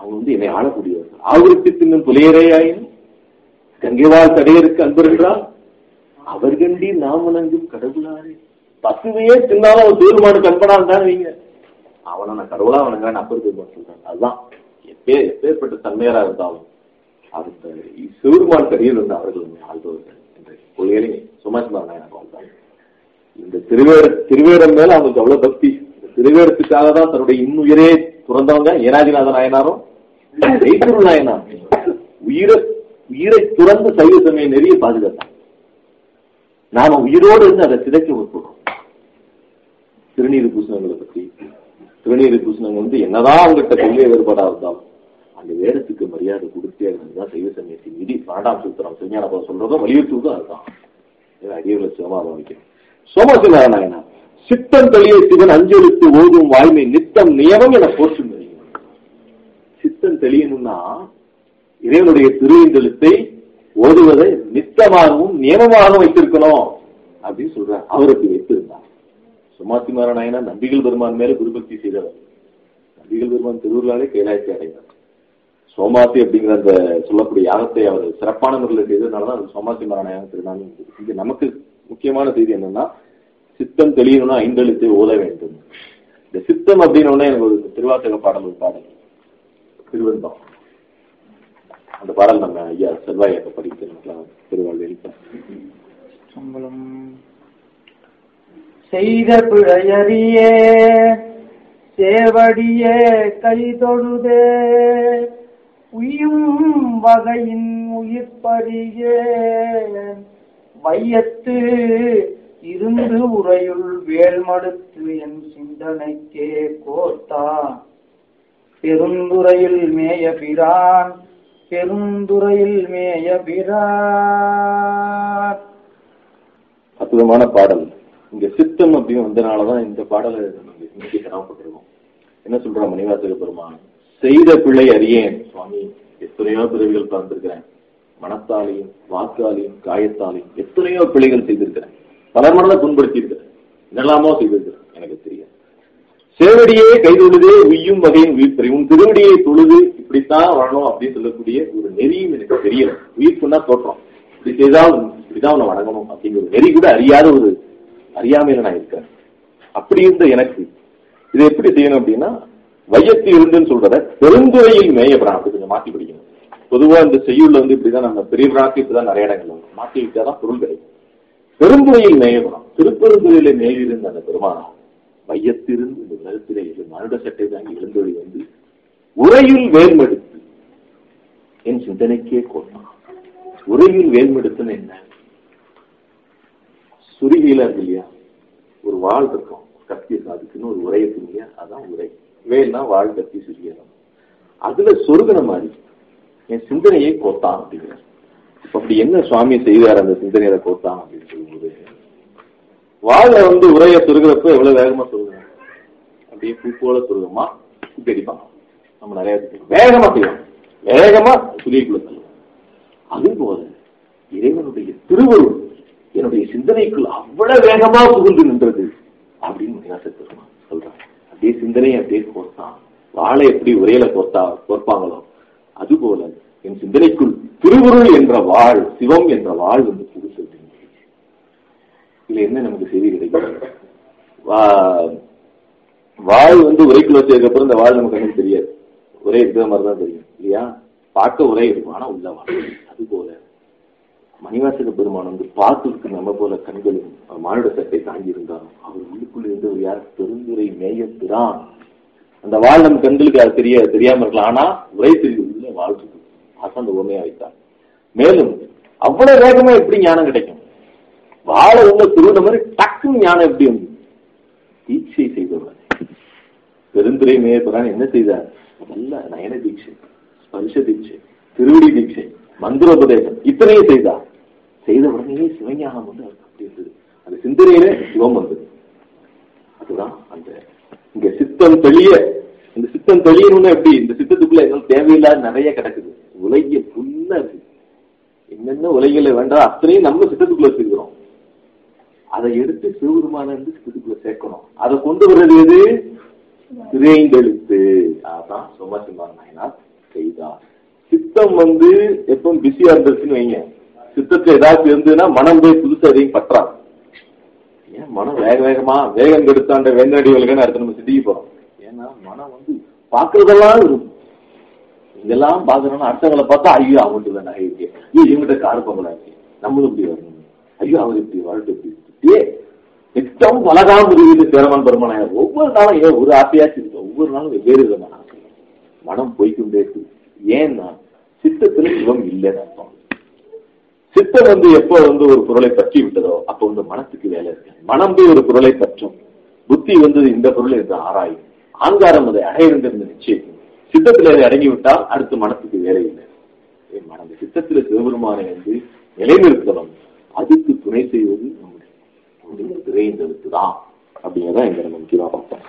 அவங்க வந்து என்னை ஆளக்கூடியவர்கள் ஆவருக்கு தின்னும் புலையரையாயின் கங்கைவாள் தடையருக்கு அன்பர் என்றால் அவர் கண்டி நாம் வணங்கும் கடவுளாரே பசுமையே தின்னாலும் அவன் சூரியமானுக்கு அன்பனா இருந்தாலும் நீங்க அவனை நான் கடவுளா வணங்குறேன் அப்பர் பெருமான் சொல்றாங்க அதுதான் எப்பே எப்பேற்பட்ட தன்மையாரா இருந்தாலும் அந்த சிவருமான் கடியில் இருந்த அவர்கள் உண்மை ஆள்பவர்கள் என்ற கொள்கையிலே சுமாசிமாரன் எனக்கு வாழ்ந்தாங்க இந்த திருவேட திருவேடம் மேல அவங்களுக்கு அவ்வளவு பக்தி இந்த திருவேடத்துக்காக தான் தன்னுடைய இன்னுயிரே துறந்தவங்க ஏனாதிநாத நாயனாரும் ஜெய்புரு நாயனார் உயிரை உயிரை துறந்து சைவ சமய நெறிய பாதுகாத்தாங்க நாம உயிரோடு இருந்து அதை சிதைக்க முற்படுறோம் திருநீர் பூசணங்களை பத்தி திருநீர் பூசணங்க வந்து என்னதான் அவங்ககிட்ட கொள்கை வேறுபாடா இருந்தாலும் அந்த வேடத்துக்கு மரியாதை கொடுத்தே இருந்ததுதான் சைவ சமயத்தின் விதி பன்னெண்டாம் சூத்திரம் சிஞான சொல்றதும் வலியுறுத்துவதும் அதுதான் இது அடியவர்களை சிவமாதம் வைக்கணும் சோமசிவநாராயணா சித்தம் தெளிய சிவன் அஞ்செழுத்து ஓதும் வாய்மை நித்தம் நியமம் என போற்றும் சித்தம் தெளியணும்னா இறைவனுடைய திருவிந்தெழுத்தை ஓதுவதை நித்தமாகவும் நியமமாகவும் வைத்திருக்கணும் அப்படின்னு சொல்றார் அவர் அப்படி வைத்திருந்தார் சுமாத்திமார நாயனா நம்பிகள் பெருமான் மேல குருபக்தி செய்தவர் நம்பிகள் பெருமான் திருவுருளாலே கைலாயத்தை அடைந்தார் சோமாசி அப்படிங்கிற அந்த சொல்லக்கூடிய யாகத்தை அவர் சிறப்பான முறையில் செய்ததுனாலதான் அது சோமாசி மரணம் திருநாள் இங்க நமக்கு முக்கியமான செய்தி என்னன்னா சித்தம் தெளியணும்னா ஐந்தெழுத்தை ஓத வேண்டும் இந்த சித்தம் அப்படின்னு எனக்கு ஒரு திருவாசக பாடல் ஒரு பாடல் திருவந்தம் அந்த பாடல் நம்ம ஐயா செல்வாயக்க படிக்கிறோம் திருவாழ்வில் சம்பளம் செய்த பிழையறியே சேவடியே கை தொழுதே உயும் வகையின் உயிர்ப்பறியே வையத்து இருந்து உரையுள் வேல்மடுத்து என் சிந்தனைக்கே கோத்தா பெருந்துறையில் மேய பிரான் பெருந்துறையில் மேய பிரான் அற்புதமான பாடல் இங்க சித்தம் அப்படின்னு வந்தனாலதான் இந்த பாடலை நம்ம இன்னைக்கு சிரமப்பட்டிருக்கோம் என்ன சொல்ற மணிவாசக பெருமான் செய்த பிழை அறியேன் சுவாமி எத்தனையோ பிறவிகள் பிறந்திருக்கிறேன் மனத்தாலையும் வாக்காலையும் காயத்தாலையும் எத்தனையோ பிழைகள் செய்திருக்கிறேன் பலர் மனதை புண்படுத்தி இருக்கிறேன் என்னெல்லாமோ செய்திருக்கிறேன் எனக்கு தெரியும் சேவடியே கைதொழுதே உய்யும் வகையும் உயிர் உன் திருவடியை தொழுது இப்படித்தான் வரணும் அப்படின்னு சொல்லக்கூடிய ஒரு நெறியும் எனக்கு தெரியல உயிர்ப்புன்னா தோற்றம் இப்படி செய்தால் இப்படிதான் உன்னை வணங்கணும் அப்படிங்கிற ஒரு நெறி கூட அறியாத ஒரு அறியாமையில நான் இருக்கேன் அப்படி இருந்த எனக்கு இதை எப்படி செய்யணும் அப்படின்னா வையத்து இருந்துன்னு சொல்றத பெருந்துறையில் மேயப்படான் அப்படி கொஞ்சம் மாத்தி பிடிக்கணும் பொதுவா இந்த செய்யுள்ள வந்து இப்படிதான் நம்ம பெரிய பிராக்கு இப்படிதான் நிறைய இடங்கள் வரும். மாத்தி விட்டாதான் பொருள் கிடைக்கும் பெருந்துறையில் மேயப்படான் திருப்பெருந்துறையில மேயிருந்த அந்த பெருமானம் வையத்திருந்து இந்த உலகத்திலே எழு மருட சட்டை தாங்கி எழுந்தொழி வந்து உரையுள் வேல்மெடுத்து என் சிந்தனைக்கே கோட்டான் உரையுள் வேல்மெடுத்துன்னு என்ன சுருகியில இருக்கு இல்லையா ஒரு வாழ் இருக்கும் கத்தி அதுக்குன்னு ஒரு உரை இருக்கு இல்லையா அதான் உரை வேல்னா வாழ் கத்தி சுருகியலம் அதுல சொருகின மாதிரி என் சிந்தனையை கோத்தான் அப்படிங்கிற இப்ப அப்படி என்ன சுவாமி செய்தார் அந்த சிந்தனையில கோத்தான் அப்படின்னு சொல்லும்போது வாழை வந்து உரைய சுருகிறப்ப எவ்வளவு வேகமா சுருகுங்க அப்படியே பூ போல சுருகமா சுத்தி அடிப்பாங்க நம்ம நிறைய பேர் வேகமா செய்வோம் வேகமா சுதிக்குள்ள தள்ளுவோம் அதுபோல இறைவனுடைய திருவருள் என்னுடைய சிந்தனைக்குள் அவ்வளவு வேகமா புகுந்து நின்றது அப்படின்னு மணிவாச பெருமான் சொல்றாங்க அப்படியே சிந்தனையை அப்படியே கோர்த்தான் வாழை எப்படி உரையில கோர்த்தா கோர்ப்பாங்களோ அதுபோல என் சிந்தனைக்குள் திருவருள் என்ற வாழ் சிவம் என்ற வாழ் வந்து புகுந்து இதுல என்ன நமக்கு செய்தி கிடைக்கும் வா- வாழ் வந்து உரைக்குள்ள வச்சதுக்கு அப்புறம் இந்த வாழ் நமக்கு கண்ணுக்கு தெரியாது ஒரே இருக்கிற மாதிரி தான் தெரியும் இல்லையா பார்க்க ஒரே இருக்கும் ஆனா உள்ள வாழ் அது போல மணிவாசக பெருமான் வந்து பார்த்துருக்கு நம்ம போல கண்களும் மானுட சட்டை தாங்கி இருந்தாலும் அவர் உள்ளுக்குள்ள இருந்தவர் யார் பெருந்துரை மேயத்திரான் அந்த வாழ் நம்ம கண்களுக்கு அது தெரிய தெரியாம இருக்கலாம் ஆனா உரை தெரிவு உள்ள வாழ் இருக்கு அதான் அந்த உண்மையா வைத்தார் மேலும் அவ்வளவு வேகமா எப்படி ஞானம் கிடைக்கும் வாழ உள்ள திருவிட மாதிரி டக்குன்னு ஞானம் எப்படி வந்து தீட்சை செய்தவர் பெருந்துரை மேயப்பரான் என்ன செய்தார் நல்ல நயன தீட்சை ஸ்பர்ஷ தீட்சை திருவடி தீட்சை மந்திரோபதேசம் இத்தனையும் செய்தார் செய்த உடனே சிவஞானம் வந்து அவருக்கு அப்படி இருந்தது அந்த சிந்தனையில சிவம் வந்தது அதுதான் அந்த இங்க சித்தம் தெளிய இந்த சித்தம் தெளியணும்னா எப்படி இந்த சித்தத்துக்குள்ள எங்களுக்கு தேவையில்லாத நிறைய கிடக்குது உலகிய ஃபுல்லா இருக்கு என்னென்ன உலகில வேண்டாம் அத்தனையும் நம்ம சித்தத்துக்குள்ள வச்சிருக்கிறோம் அதை எடுத்து சிவபெருமான இருந்து சித்தத்துக்குள்ள சேர்க்கணும் அதை கொண்டு வர்றது எது திரைந்தெழுத்து அதான் சோமாசிம்மான் நாயனார் செய்தார் சித்தம் வந்து எப்பவும் பிஸியா இருந்துச்சுன்னு வைங்க சித்தத்துல ஏதாச்சும் இருந்ததுன்னா மனம் போய் புதுசா எதையும் பற்றா ஏன் மனம் வேக வேகமா வேகம் கெடுத்தாண்ட வேங்கடி வல்கன்னு அடுத்து நம்ம சித்திக்கு போறோம் ஏன்னா மனம் வந்து பாக்குறதெல்லாம் இருக்கும் இதெல்லாம் பாக்குறோம்னா அடுத்தவங்களை பார்த்தா ஐயோ அவங்கள்ட்ட தான் நகை இருக்கு ஐயோ இவங்கிட்ட கார் பங்களா இருக்கு நம்மளும் இப்படி வரணும் ஐயோ அவர் இப்படி வாழ்க்கை இப்படி இருக்கு. ஏ நித்தம் பலகாம் முடியுது சேரமான் பெருமானாயர் ஒவ்வொரு நாளும் ஏன் ஒரு ஆசையாச்சு இருக்கு ஒவ்வொரு நாளும் வெவ்வேறு விதமான ஆசை மனம் போய்க்கொண்டே இருக்கு ஏன்னா சித்தத்துல சிவம் இல்லைன்னு அர்த்தம் சித்தம் வந்து எப்போ வந்து ஒரு பொருளை பற்றி விட்டதோ அப்போ வந்து மனசுக்கு வேலை இருக்கு மனம் போய் ஒரு பொருளை பற்றும் புத்தி வந்து இந்த பொருளை என்று ஆராயும் ஆங்காரம் அதை அடையிருந்து நிச்சயிக்கும் சித்தத்தில் அதை அடங்கி விட்டால் அடுத்து மனசுக்கு வேலை இல்லை ஏன் மனம் சித்தத்தில் சிவபெருமானை வந்து நிலைநிறுத்தணும் அதுக்கு துணை செய்வது நம்முடைய நம்முடைய திரைந்தெழுத்து தான் அப்படிங்கிறத இங்க நம்ம முக்கியமா பார்த்தோம்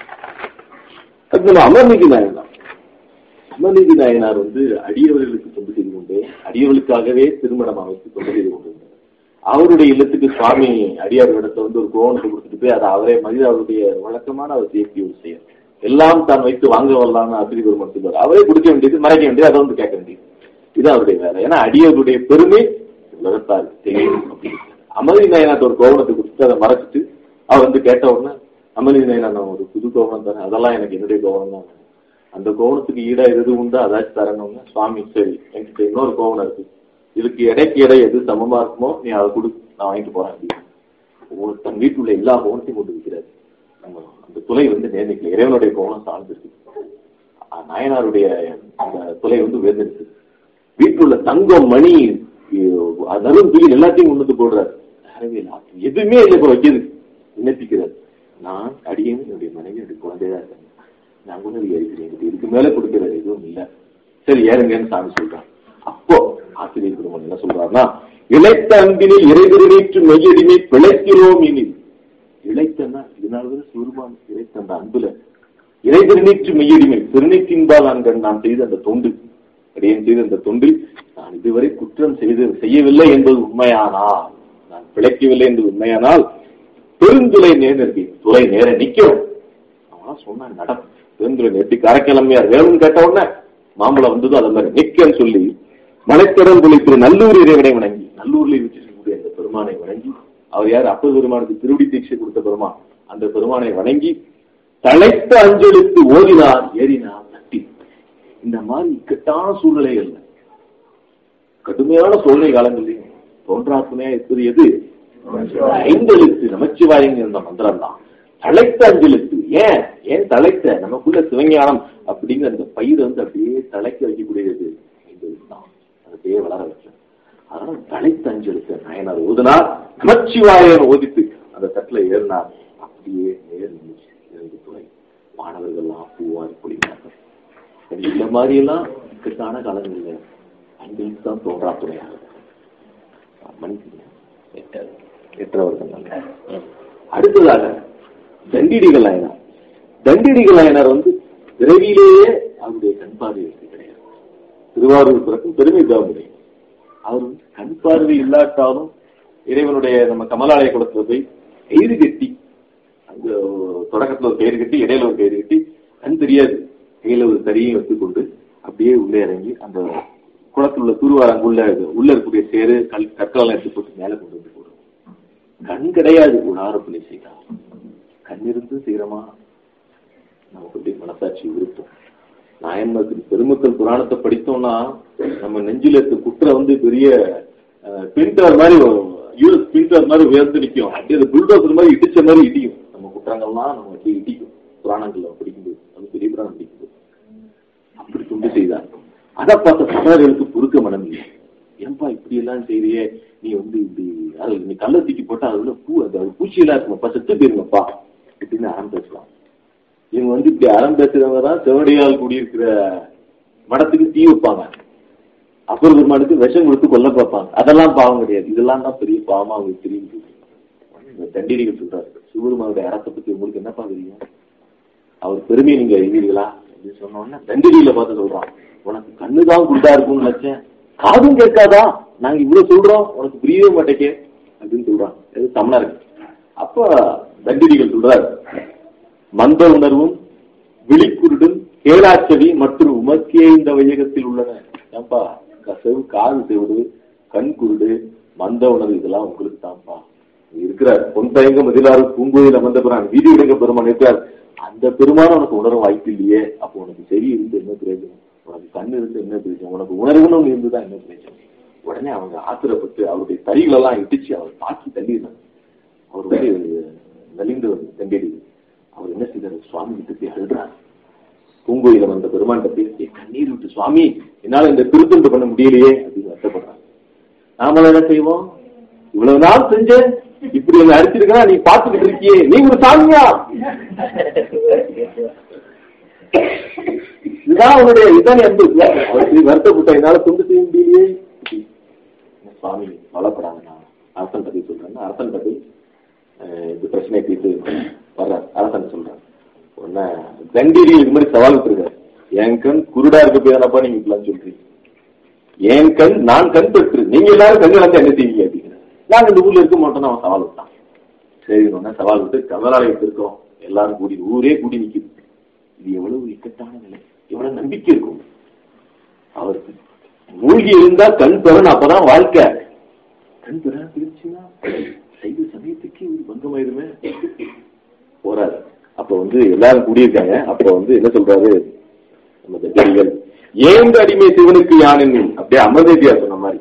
அது நம்ம அமர்நிதி நாயனார் அமர்நிதி நாயனார் வந்து அடியவர்களுக்கு தொண்டு செய்து கொண்டு அடியவர்களுக்காகவே திருமணம் அமைத்து தொண்டு செய்து கொண்டிருந்தார் அவருடைய இல்லத்துக்கு சுவாமி அடியார் இடத்தை வந்து ஒரு கோவணத்தை கொடுத்துட்டு போய் அதை அவரே மனித அவருடைய வழக்கமான அவர் சேர்த்தி ஒரு செயல் எல்லாம் தான் வைத்து வாங்க வரலாம்னு ஆசிரியர் பெருமாள் சொல்வார் அவரே கொடுக்க வேண்டியது மறைக்க வேண்டியது அதை வந்து கேட்க வேண்டியது இது அவருடைய வேலை ஏன்னா அடியவருடைய பெருமை உலகத்தார் தெரியும் அப்படின்னு அமர்தி நாயனார் ஒரு கோவணத்தை கொடுத்துட்டு அதை மறைச்சிட்டு அவர் வந்து கேட்ட உடனே அமர்தி நாயனார் நான் ஒரு புது கோவணம் தரேன் அதெல்லாம் எனக்கு என்னுடைய கோவணம் தான் வேணும். அந்த கோவணத்துக்கு ஈடா எது உண்டோ அதாச்சும் தரணும்னு சுவாமி சரி என்கிட்ட இன்னொரு கோவணம் இருக்கு இதுக்கு எடைக்கு எடை எது சமமா இருக்குமோ நீ அதை கொடு நான் வாங்கிட்டு போறேன் அப்படின்னு உங்களுக்கு தன் வீட்டுல உள்ள எல்லா கோவணத்தையும் கொண்டு வைக்கிறாரு நம்ம அந்த துளை வந்து நேர்நிக்கல இறைவனுடைய கோவணம் சார்ந்திருக்கு அஹ் நாயனாருடைய அந்த துளை வந்து உயர்ந்திருக்கு வீட்டுல உள்ள தங்கம் மணி அஹ் நறும்புயில் எல்லாத்தையும் கொண்டு வந்து போடுறாரு அறவே இல்லை. எதுவுமே இல்லை இப்ப வைக்கிறது விண்ணப்பிக்கிறார் நான் அடியேன் என்னுடைய மனைவி என்னுடைய குழந்தையா இருக்கேன் நான் கொண்டு வந்து ஏறிக்கிறேன் இதுக்கு மேல கொடுக்கிறது எதுவும் இல்ல சரி ஏறுங்கன்னு சாமி சொல்றான் அப்போ ஆசிரியர் பெருமான் என்ன சொல்றாருன்னா இழைத்த அன்பினில் இறைவெறினேற்று மெய்யடிமை பிழைக்கிறோம் இனி இழைத்தன்னா இதனாலதான் சிறுமான் இழைத்த அந்த அன்புல இறைவெறினேற்று மெய்யடிமை திருநீற்றின்பால் நான் கண் நான் செய்த அந்த தொண்டு அடியேன் செய்த அந்த தொண்டில் நான் இதுவரை குற்றம் செய்து செய்யவில்லை என்பது உண்மையானால் நான் பிழைக்கவில்லை என்பது உண்மையானால் பெருந்துளை நேர் நிற்பி துறை நேர நிக்கும் அவனா சொன்னான் நடக்கும் பெருந்துளை நிறுத்தி காரைக்கிழமையார் வேணும்னு கேட்ட உடனே மாம்பழம் வந்ததோ அது மாதிரி நிக்கன்னு சொல்லி மலைத்திறம் திரு நல்லூர் இறைவனை வணங்கி நல்லூர்ல வச்சிருக்கக்கூடிய அந்த பெருமானை வணங்கி அவர் யார் அப்ப பெருமானுக்கு திருவடி தீட்சை கொடுத்த பெருமான் அந்த பெருமானை வணங்கி தலைத்த அஞ்சலுக்கு ஓதினார் ஏறினார் தட்டி இந்த மாதிரி இக்கட்டான சூழ்நிலைகள்ல கடுமையான சோதனை காலங்களில் தோன்றா துணையா இருப்பது எது ஐந்தெழுத்து நமச்சிவாயங்க இந்த மந்திரம் தான் தலைத்த அஞ்செழுத்து ஏன் ஏன் தலைத்த நமக்குள்ள சிவஞானம் அப்படிங்கிற அந்த பயிரை வந்து அப்படியே தலைக்க வைக்கக்கூடியது ஐந்தெழுத்து தான் அது அப்படியே வளர வைக்கும் அதனால தலைத்த அஞ்செழுத்து நாயனார் ஓதுனார் நமச்சிவாயன் ஓதித்து அந்த தட்டுல ஏறினார் அப்படியே நேர் நிமிச்சு இறந்து துணை மாணவர்கள்லாம் பூவாரி பொழிந்தார்கள் சரி, இந்த மாதிரி எல்லாம் இக்கட்டான காலங்கள்ல அஞ்செழுத்து தான் தோன்றா துணையாக மன்னிச்சுங்க எட்டவர்கள் அடுத்ததாக தண்டிடிகள் ஆயினார் தண்டிடிகள் ஆயினார் வந்து விரைவிலேயே அவருடைய கண் பார்வை கிடையாது திருவாரூர் பிறக்கும் பெருமை தாமுடைய அவர் வந்து கண் பார்வை இல்லாட்டாலும் இறைவனுடைய நம்ம கமலாலய குளத்துல போய் கயிறு கட்டி அங்க தொடக்கத்துல ஒரு கயிறு கட்டி இடையில ஒரு கயிறு கட்டி கண் தெரியாது கையில ஒரு தறியை வைத்துக்கொண்டு அப்படியே உள்ளே இறங்கி அந்த குளத்துல உள்ள துருவாரங்க உள்ள உள்ள இருக்கக்கூடிய சேரு கல் கற்களெல்லாம் எடுத்து போட்டு மேல கொண்டு வந்து போடும் கண் கிடையாது உணார பிள்ளை செய்யலாம் கண் இருந்து செய்யறமா நமக்கு அப்படியே மனசாட்சி விருப்பம் நாயன்மத்தின் பெருமக்கள் புராணத்தை படித்தோம்னா நம்ம நெஞ்சில இருக்க குற்ற வந்து பெரிய பிரிண்டர் மாதிரி யூஎஸ் பிரிண்டர் மாதிரி உயர்ந்து நிற்கும் அப்படியே அந்த புல்டோசர் மாதிரி இடிச்ச மாதிரி இடிக்கும் நம்ம குற்றங்கள்லாம் நம்ம அப்படியே இடிக்கும் புராணங்கள்ல படிக்கும்போது அது பெரிய புராணம் படிக்கும்போது அப்படி துண்டு செய்தார் அதை பார்த்த சமணர்களுக்கு பொறுக்க மனம் இல்லை ஏன்பா இப்படி எல்லாம் செய்றியே நீ வந்து இப்படி அது நீ கல்ல தூக்கி போட்டா அதுல பூ அந்த பூச்சி எல்லாம் இருக்குமாப்பா செத்து போயிருங்கப்பா இப்படின்னு அறம் பேசலாம் இவங்க வந்து இப்படி அறம் பேசுறவங்க தான் செவடியால் கூடியிருக்கிற மடத்துக்கு தீ வைப்பாங்க அப்பர் பெருமானுக்கு விஷம் கொடுத்து கொல்ல பார்ப்பாங்க அதெல்லாம் பாவம் கிடையாது இதெல்லாம் தான் பெரிய பாவமா அவங்களுக்கு தெரியும் இந்த தண்டிடிகள் சொல்றாரு சிவபெருமானுடைய அறத்தை பத்தி உங்களுக்கு என்னப்பா தெரியும் அவர் பெருமையை நீங்க அறிவீர்களா அப்படின்னு சொன்ன உடனே தண்டிடியில பார்த்து சொல்றான் உனக்கு கண்ணுதான் குண்டா இருக்கும்னு நினைச்சேன் காதும் கேட்காதா நாங்க இவ்வளவு சொல்றோம் உனக்கு புரியவே மாட்டேக்கே அப்படின்னு சொல்றான் இது தமிழர் அப்ப தண்டிடிகள் சொல்றாரு மந்த உணர்வும் விழிக்குருடும் கேளாச்செவி மற்றும் உமக்கே இந்த வையகத்தில் உள்ளன ஏன்பா கசவு காது செவிடு கண் குருடு மந்த உணவு இதெல்லாம் உங்களுக்கு தான்ப்பா இருக்கிறார் பொன் தயங்க மதிலாறு பூங்கோயில் அமர்ந்த பிறான் வீதி விடுங்க பெருமான் இருக்கிறார் அந்த பெருமான் உனக்கு உணர வாய்ப்பு இல்லையே அப்போ உனக்கு செவி இருந்து என்ன பிரயோஜனம் உனக்கு கண் இருந்து என்ன பிரயோஜனம் உனக்கு உணர்வுன்னு இருந்துதான் என்ன பிரயோஜனம் உடனே அவங்க ஆத்திரப்பட்டு அவருடைய தறிகள் எல்லாம் இடிச்சு அவர் தாக்கி தள்ளிடுறாங்க அவர் வந்து நலிந்து தண்டிடு அவர் என்ன செய்தார் சுவாமி கிட்ட போய் அழுறாரு பூங்கோயில வந்த பெருமான் பேசி கண்ணீர் விட்டு சுவாமி என்னால இந்த திருத்தொண்டு பண்ண முடியலையே அப்படின்னு வருத்தப்படுறாங்க நாம என்ன செய்வோம் இவ்வளவு நாள் செஞ்சேன் இப்படி என்ன அடிச்சிருக்கா நீ பாத்துக்கிட்டு இருக்கியே நீ ஒரு சாமியா இதுதான் அவனுடைய இதுதான் அன்பு அவருக்கு வருத்தப்பட்ட என்னால தொண்டு செய்ய முடியலையே சுவாமி வளப்படாங்க நான் அரசன் பத்தி சொல்றேன் அரசன் பத்தி அஹ், இந்த பிரச்சனையை தீர்த்து வர்ற அரசன் சொல்றேன் உடனே தண்டிரி இது மாதிரி சவால் விட்டுருக்காரு என் கண் குருடா இருக்க போய் தானப்பா நீங்க இப்படிலாம் சொல்றீங்க என் கண் நான் கண் பெற்று நீங்க எல்லாரும் கண்ணு வந்து என்ன செய்வீங்க அப்படிங்கிற நாங்க இந்த ஊர்ல இருக்க மாட்டோம்னு அவன் சவால் விட்டான் சரி உடனே சவால் விட்டு கமலாலயத்து இருக்கோம் எல்லாரும் கூடி ஊரே கூடி நிக்குது இது எவ்வளவு இக்கட்டான நிலை எவ்வளவு நம்பிக்கை இருக்கும் அவருக்கு மூழ்கி இருந்தா கண் பெறணும் அப்பதான் வாழ்க்கை கண் பெற பிரிச்சுன்னா சைவ சமயத்துக்கு ஒரு பங்கமாயிருமே போறாரு அப்ப வந்து எல்லாரும் கூடியிருக்காங்க அப்ப வந்து என்ன சொல்றாரு நம்ம தச்சரிகள் ஏந்த அடிமை சிவனுக்கு யானின் அப்படியே அமர்தேவியா சொன்ன மாதிரி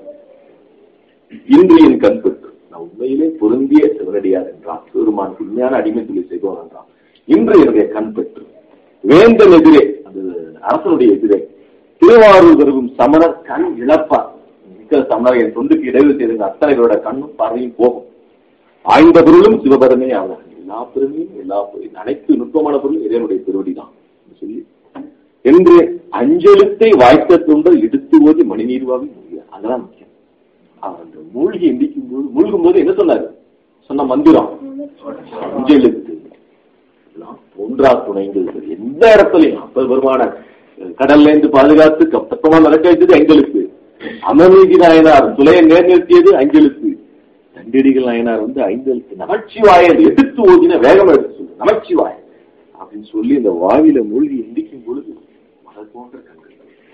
இன்று என் கண் பெற்று நான் உண்மையிலே பொருந்திய சிவனடியார் என்றான் பெருமான் உண்மையான அடிமை சொல்லி செய்வோம் என்றான் இன்று என்னுடைய கண் பெற்று வேந்தன் எதிரே அது அரசனுடைய எதிரே திருவாரூர் வருகும் சமணர் கண் இழப்பார் மிக்க சமணர் என் தொண்டுக்கு இடைவெளி செய்திருந்த அத்தனை பேரோட கண்ணும் பார்வையும் போகும் ஆய்ந்த பொருளும் சிவபரமே ஆவார் எல்லா பெருமையும் எல்லா பொருளும் அனைத்து நுட்பமான பொருளும் இறைவனுடைய திருவடி தான் சொல்லி என்று அஞ்செழுத்தை வாய்த்த தொண்டர் எடுத்து ஓதி மணிநீர்வாக முடியாது அதெல்லாம் முக்கியம் அவர் அந்த மூழ்கி எந்திக்கும் போது மூழ்கும் போது என்ன சொன்னாரு சொன்ன மந்திரம் அஞ்செழுத்து எல்லாம் ஒன்றா துணைங்கிறது எந்த இடத்துலயும் அப்ப வருமான கடல்ல இருந்து பாதுகாத்து கப்பத்தமா நடக்க வைத்தது அஞ்செழுத்து அமர்நீதி நாயனார் துளையை நேர்நிறுத்தியது அஞ்செழுத்து தண்டிடிகள் நாயனார் வந்து ஐந்தெழுத்து நமச்சிவாயர் எடுத்து ஓதின வேகம் எடுத்து சொல்லு நமச்சிவாய அப்படின்னு சொல்லி இந்த வாயில மூழ்கி எந்திக்கும் பொழுது மலர் போன்ற கண்கள்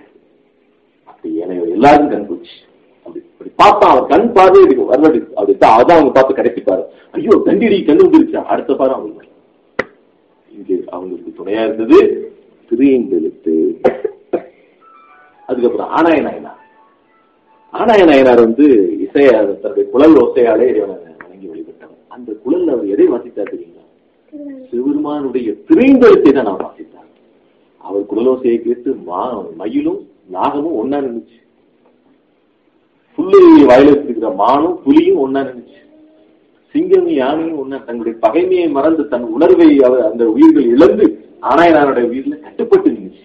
அப்படி ஏனைய எல்லாரும் கண் போச்சு அப்படி அப்படி பார்த்தா அவர் கண் பார்வை இருக்கு வரலடி அப்படி தான் அதான் அவங்க பார்த்து கிடைச்சிப்பாரு ஐயோ தண்டிடி கண்ணு வந்துருச்சா அடுத்த பாரு அவங்க இங்கு அவங்களுக்கு துணையா இருந்தது திரியந்தெழுத்து அதுக்கப்புறம் ஆனாய நாயனார் ஆனாய நாயனார் வந்து இசைய தன்னுடைய குழல் ஓசையாலே இறைவனை வணங்கி வழிபட்டவர் அந்த குழல் அவர் எதை வாசித்தார் தெரியுங்களா சிவபெருமானுடைய திரைந்தெழுத்தை தான் அவர் வாசித்தார் அவர் குழலோசையை கேட்டு மா மயிலும் நாகமும் ஒன்னா இருந்துச்சு புல்லு வாயில வச்சிருக்கிற மானும் புலியும் ஒன்னா இருந்துச்சு சிங்கம் யானையும் ஒன்னா தங்களுடைய பகைமையை மறந்து தன் உணர்வை அவர் அந்த உயிர்கள் இழந்து ஆனாயனாருடைய உயிர்ல கட்டுப்பட்டு இருந்துச்சு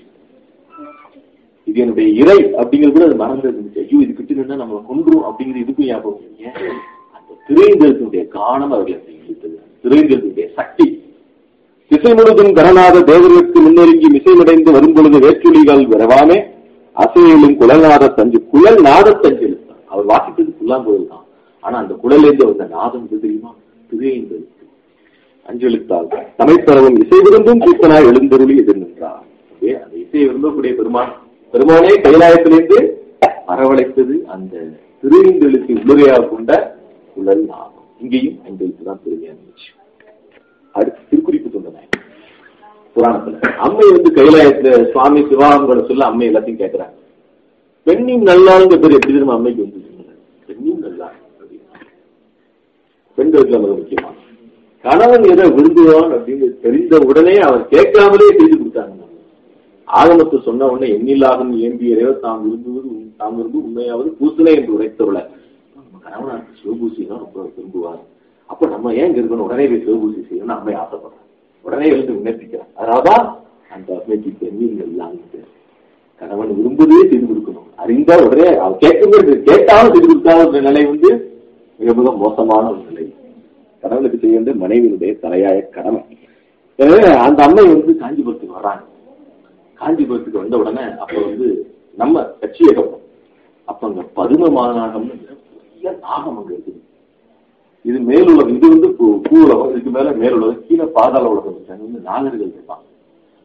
இது என்னுடைய இறை அப்படிங்கிறது கூட அது மறந்து இருந்துச்சு ஐயோ இது கிட்ட நின்னா நம்மளை கொன்றும் அப்படிங்கிறது இதுக்கும் ஞாபகம் இல்லை. ஏன் அந்த திரைந்தெழுத்தினுடைய காரணம் அவர்களை அப்படி இழுத்தது திரைந்தெழுத்தினுடைய சக்தி திசை முழுதும் கரணாத தேவர்களுக்கு முன்னெருங்கி மிசைமடைந்து வரும் பொழுது வேற்றுளிகள் விரவாமே அசையிலும் குழல்நாத தஞ்சு குழல் நாத தஞ்சு எழுத்தான் அவர் வாசித்தது புல்லாங்குழல் தான் ஆனா அந்த குழலேந்து வந்த நாதம் எது தெரியுமா திரைந்தெழுத்து அஞ்செழுத்தால் தமைப்பரவன் இசை விரும்பும் கூத்தனாய் எழுந்தருளி எதிர் நின்றார் அப்படியே அந்த இசையை விரும்பக்கூடிய பெருமான் பெருமானே கைலாயத்திலிருந்து வரவழைத்தது அந்த திருவிந்தெழுத்தை உள்ளுரையாக கொண்ட குழல் நாதம் இங்கேயும் அஞ்செழுத்து தான் பெருமையா இருந்துச்சு அடுத்து திருக்குறிப்பு சொன்னேன் புராணத்துல அம்மை வந்து கைலாயத்துல சுவாமி சிவானந்தோட சொல்ல அம்மை எல்லாத்தையும் கேட்கிறாங்க பெண்ணின் நல்லாங்கிற பேர் எப்படி தெரியுமா அம்மைக்கு வந்து பெண்ணின் நல்லா அப்படின்னா. பெண்களுக்கு நமக்கு முக்கியமா கணவன் எதை விரும்புவான் அப்படின்னு தெரிந்த உடனே அவன் கேட்காமலே செய்து கொடுத்தாங்க ஆகமத்தை சொன்ன உடனே எண்ணில்லாகும் ஏந்திய இறைவர் தாம் விரும்புவது உண்- தாம் விரும்பு உண்மையாவது பூசனை என்று உரைத்தவள நம்ம கணவனாருக்கு சிவபூசி தான் ரொம்ப விரும்புவார் அப்ப நம்ம ஏன் இங்க இருக்கணும் உடனே போய் சிவபூசி செய்யணும்னு அம்மை ஆசைப்படுறேன் உடனே எழுந்து விண்ணப்பிக்கிறேன் அதாவது அந்த அம்மைக்கு பெண்ணில் எல்லாம் கணவன் விரும்புவதே செய்து கொடுக்கணும் அறிந்தா உடனே அவன் கேட்கும்போது கேட்டாலும் செய்து கொடுக்காத ஒரு நிலை வந்து மிக மிக மோசமான ஒரு நிலை கணவனுக்கு செய்ய வேண்டிய மனைவியினுடைய தலையாய கடமை எனவே அந்த அம்மை வந்து காஞ்சிபுரத்துக்கு வராங்க காஞ்சிபுரத்துக்கு வந்த உடனே அப்ப வந்து நம்ம கட்சியகம் அப்ப அங்க பதும மாநாகம்னு பெரிய நாகம் அங்க இருக்குது இது மேலுலகம் இது வந்து பூ- பூ உலகம் இதுக்கு மேல மேலுலகம் கீழே பாதாள உலகம் இருக்கு. அங்க வந்து நாகர்கள் இருப்பாங்க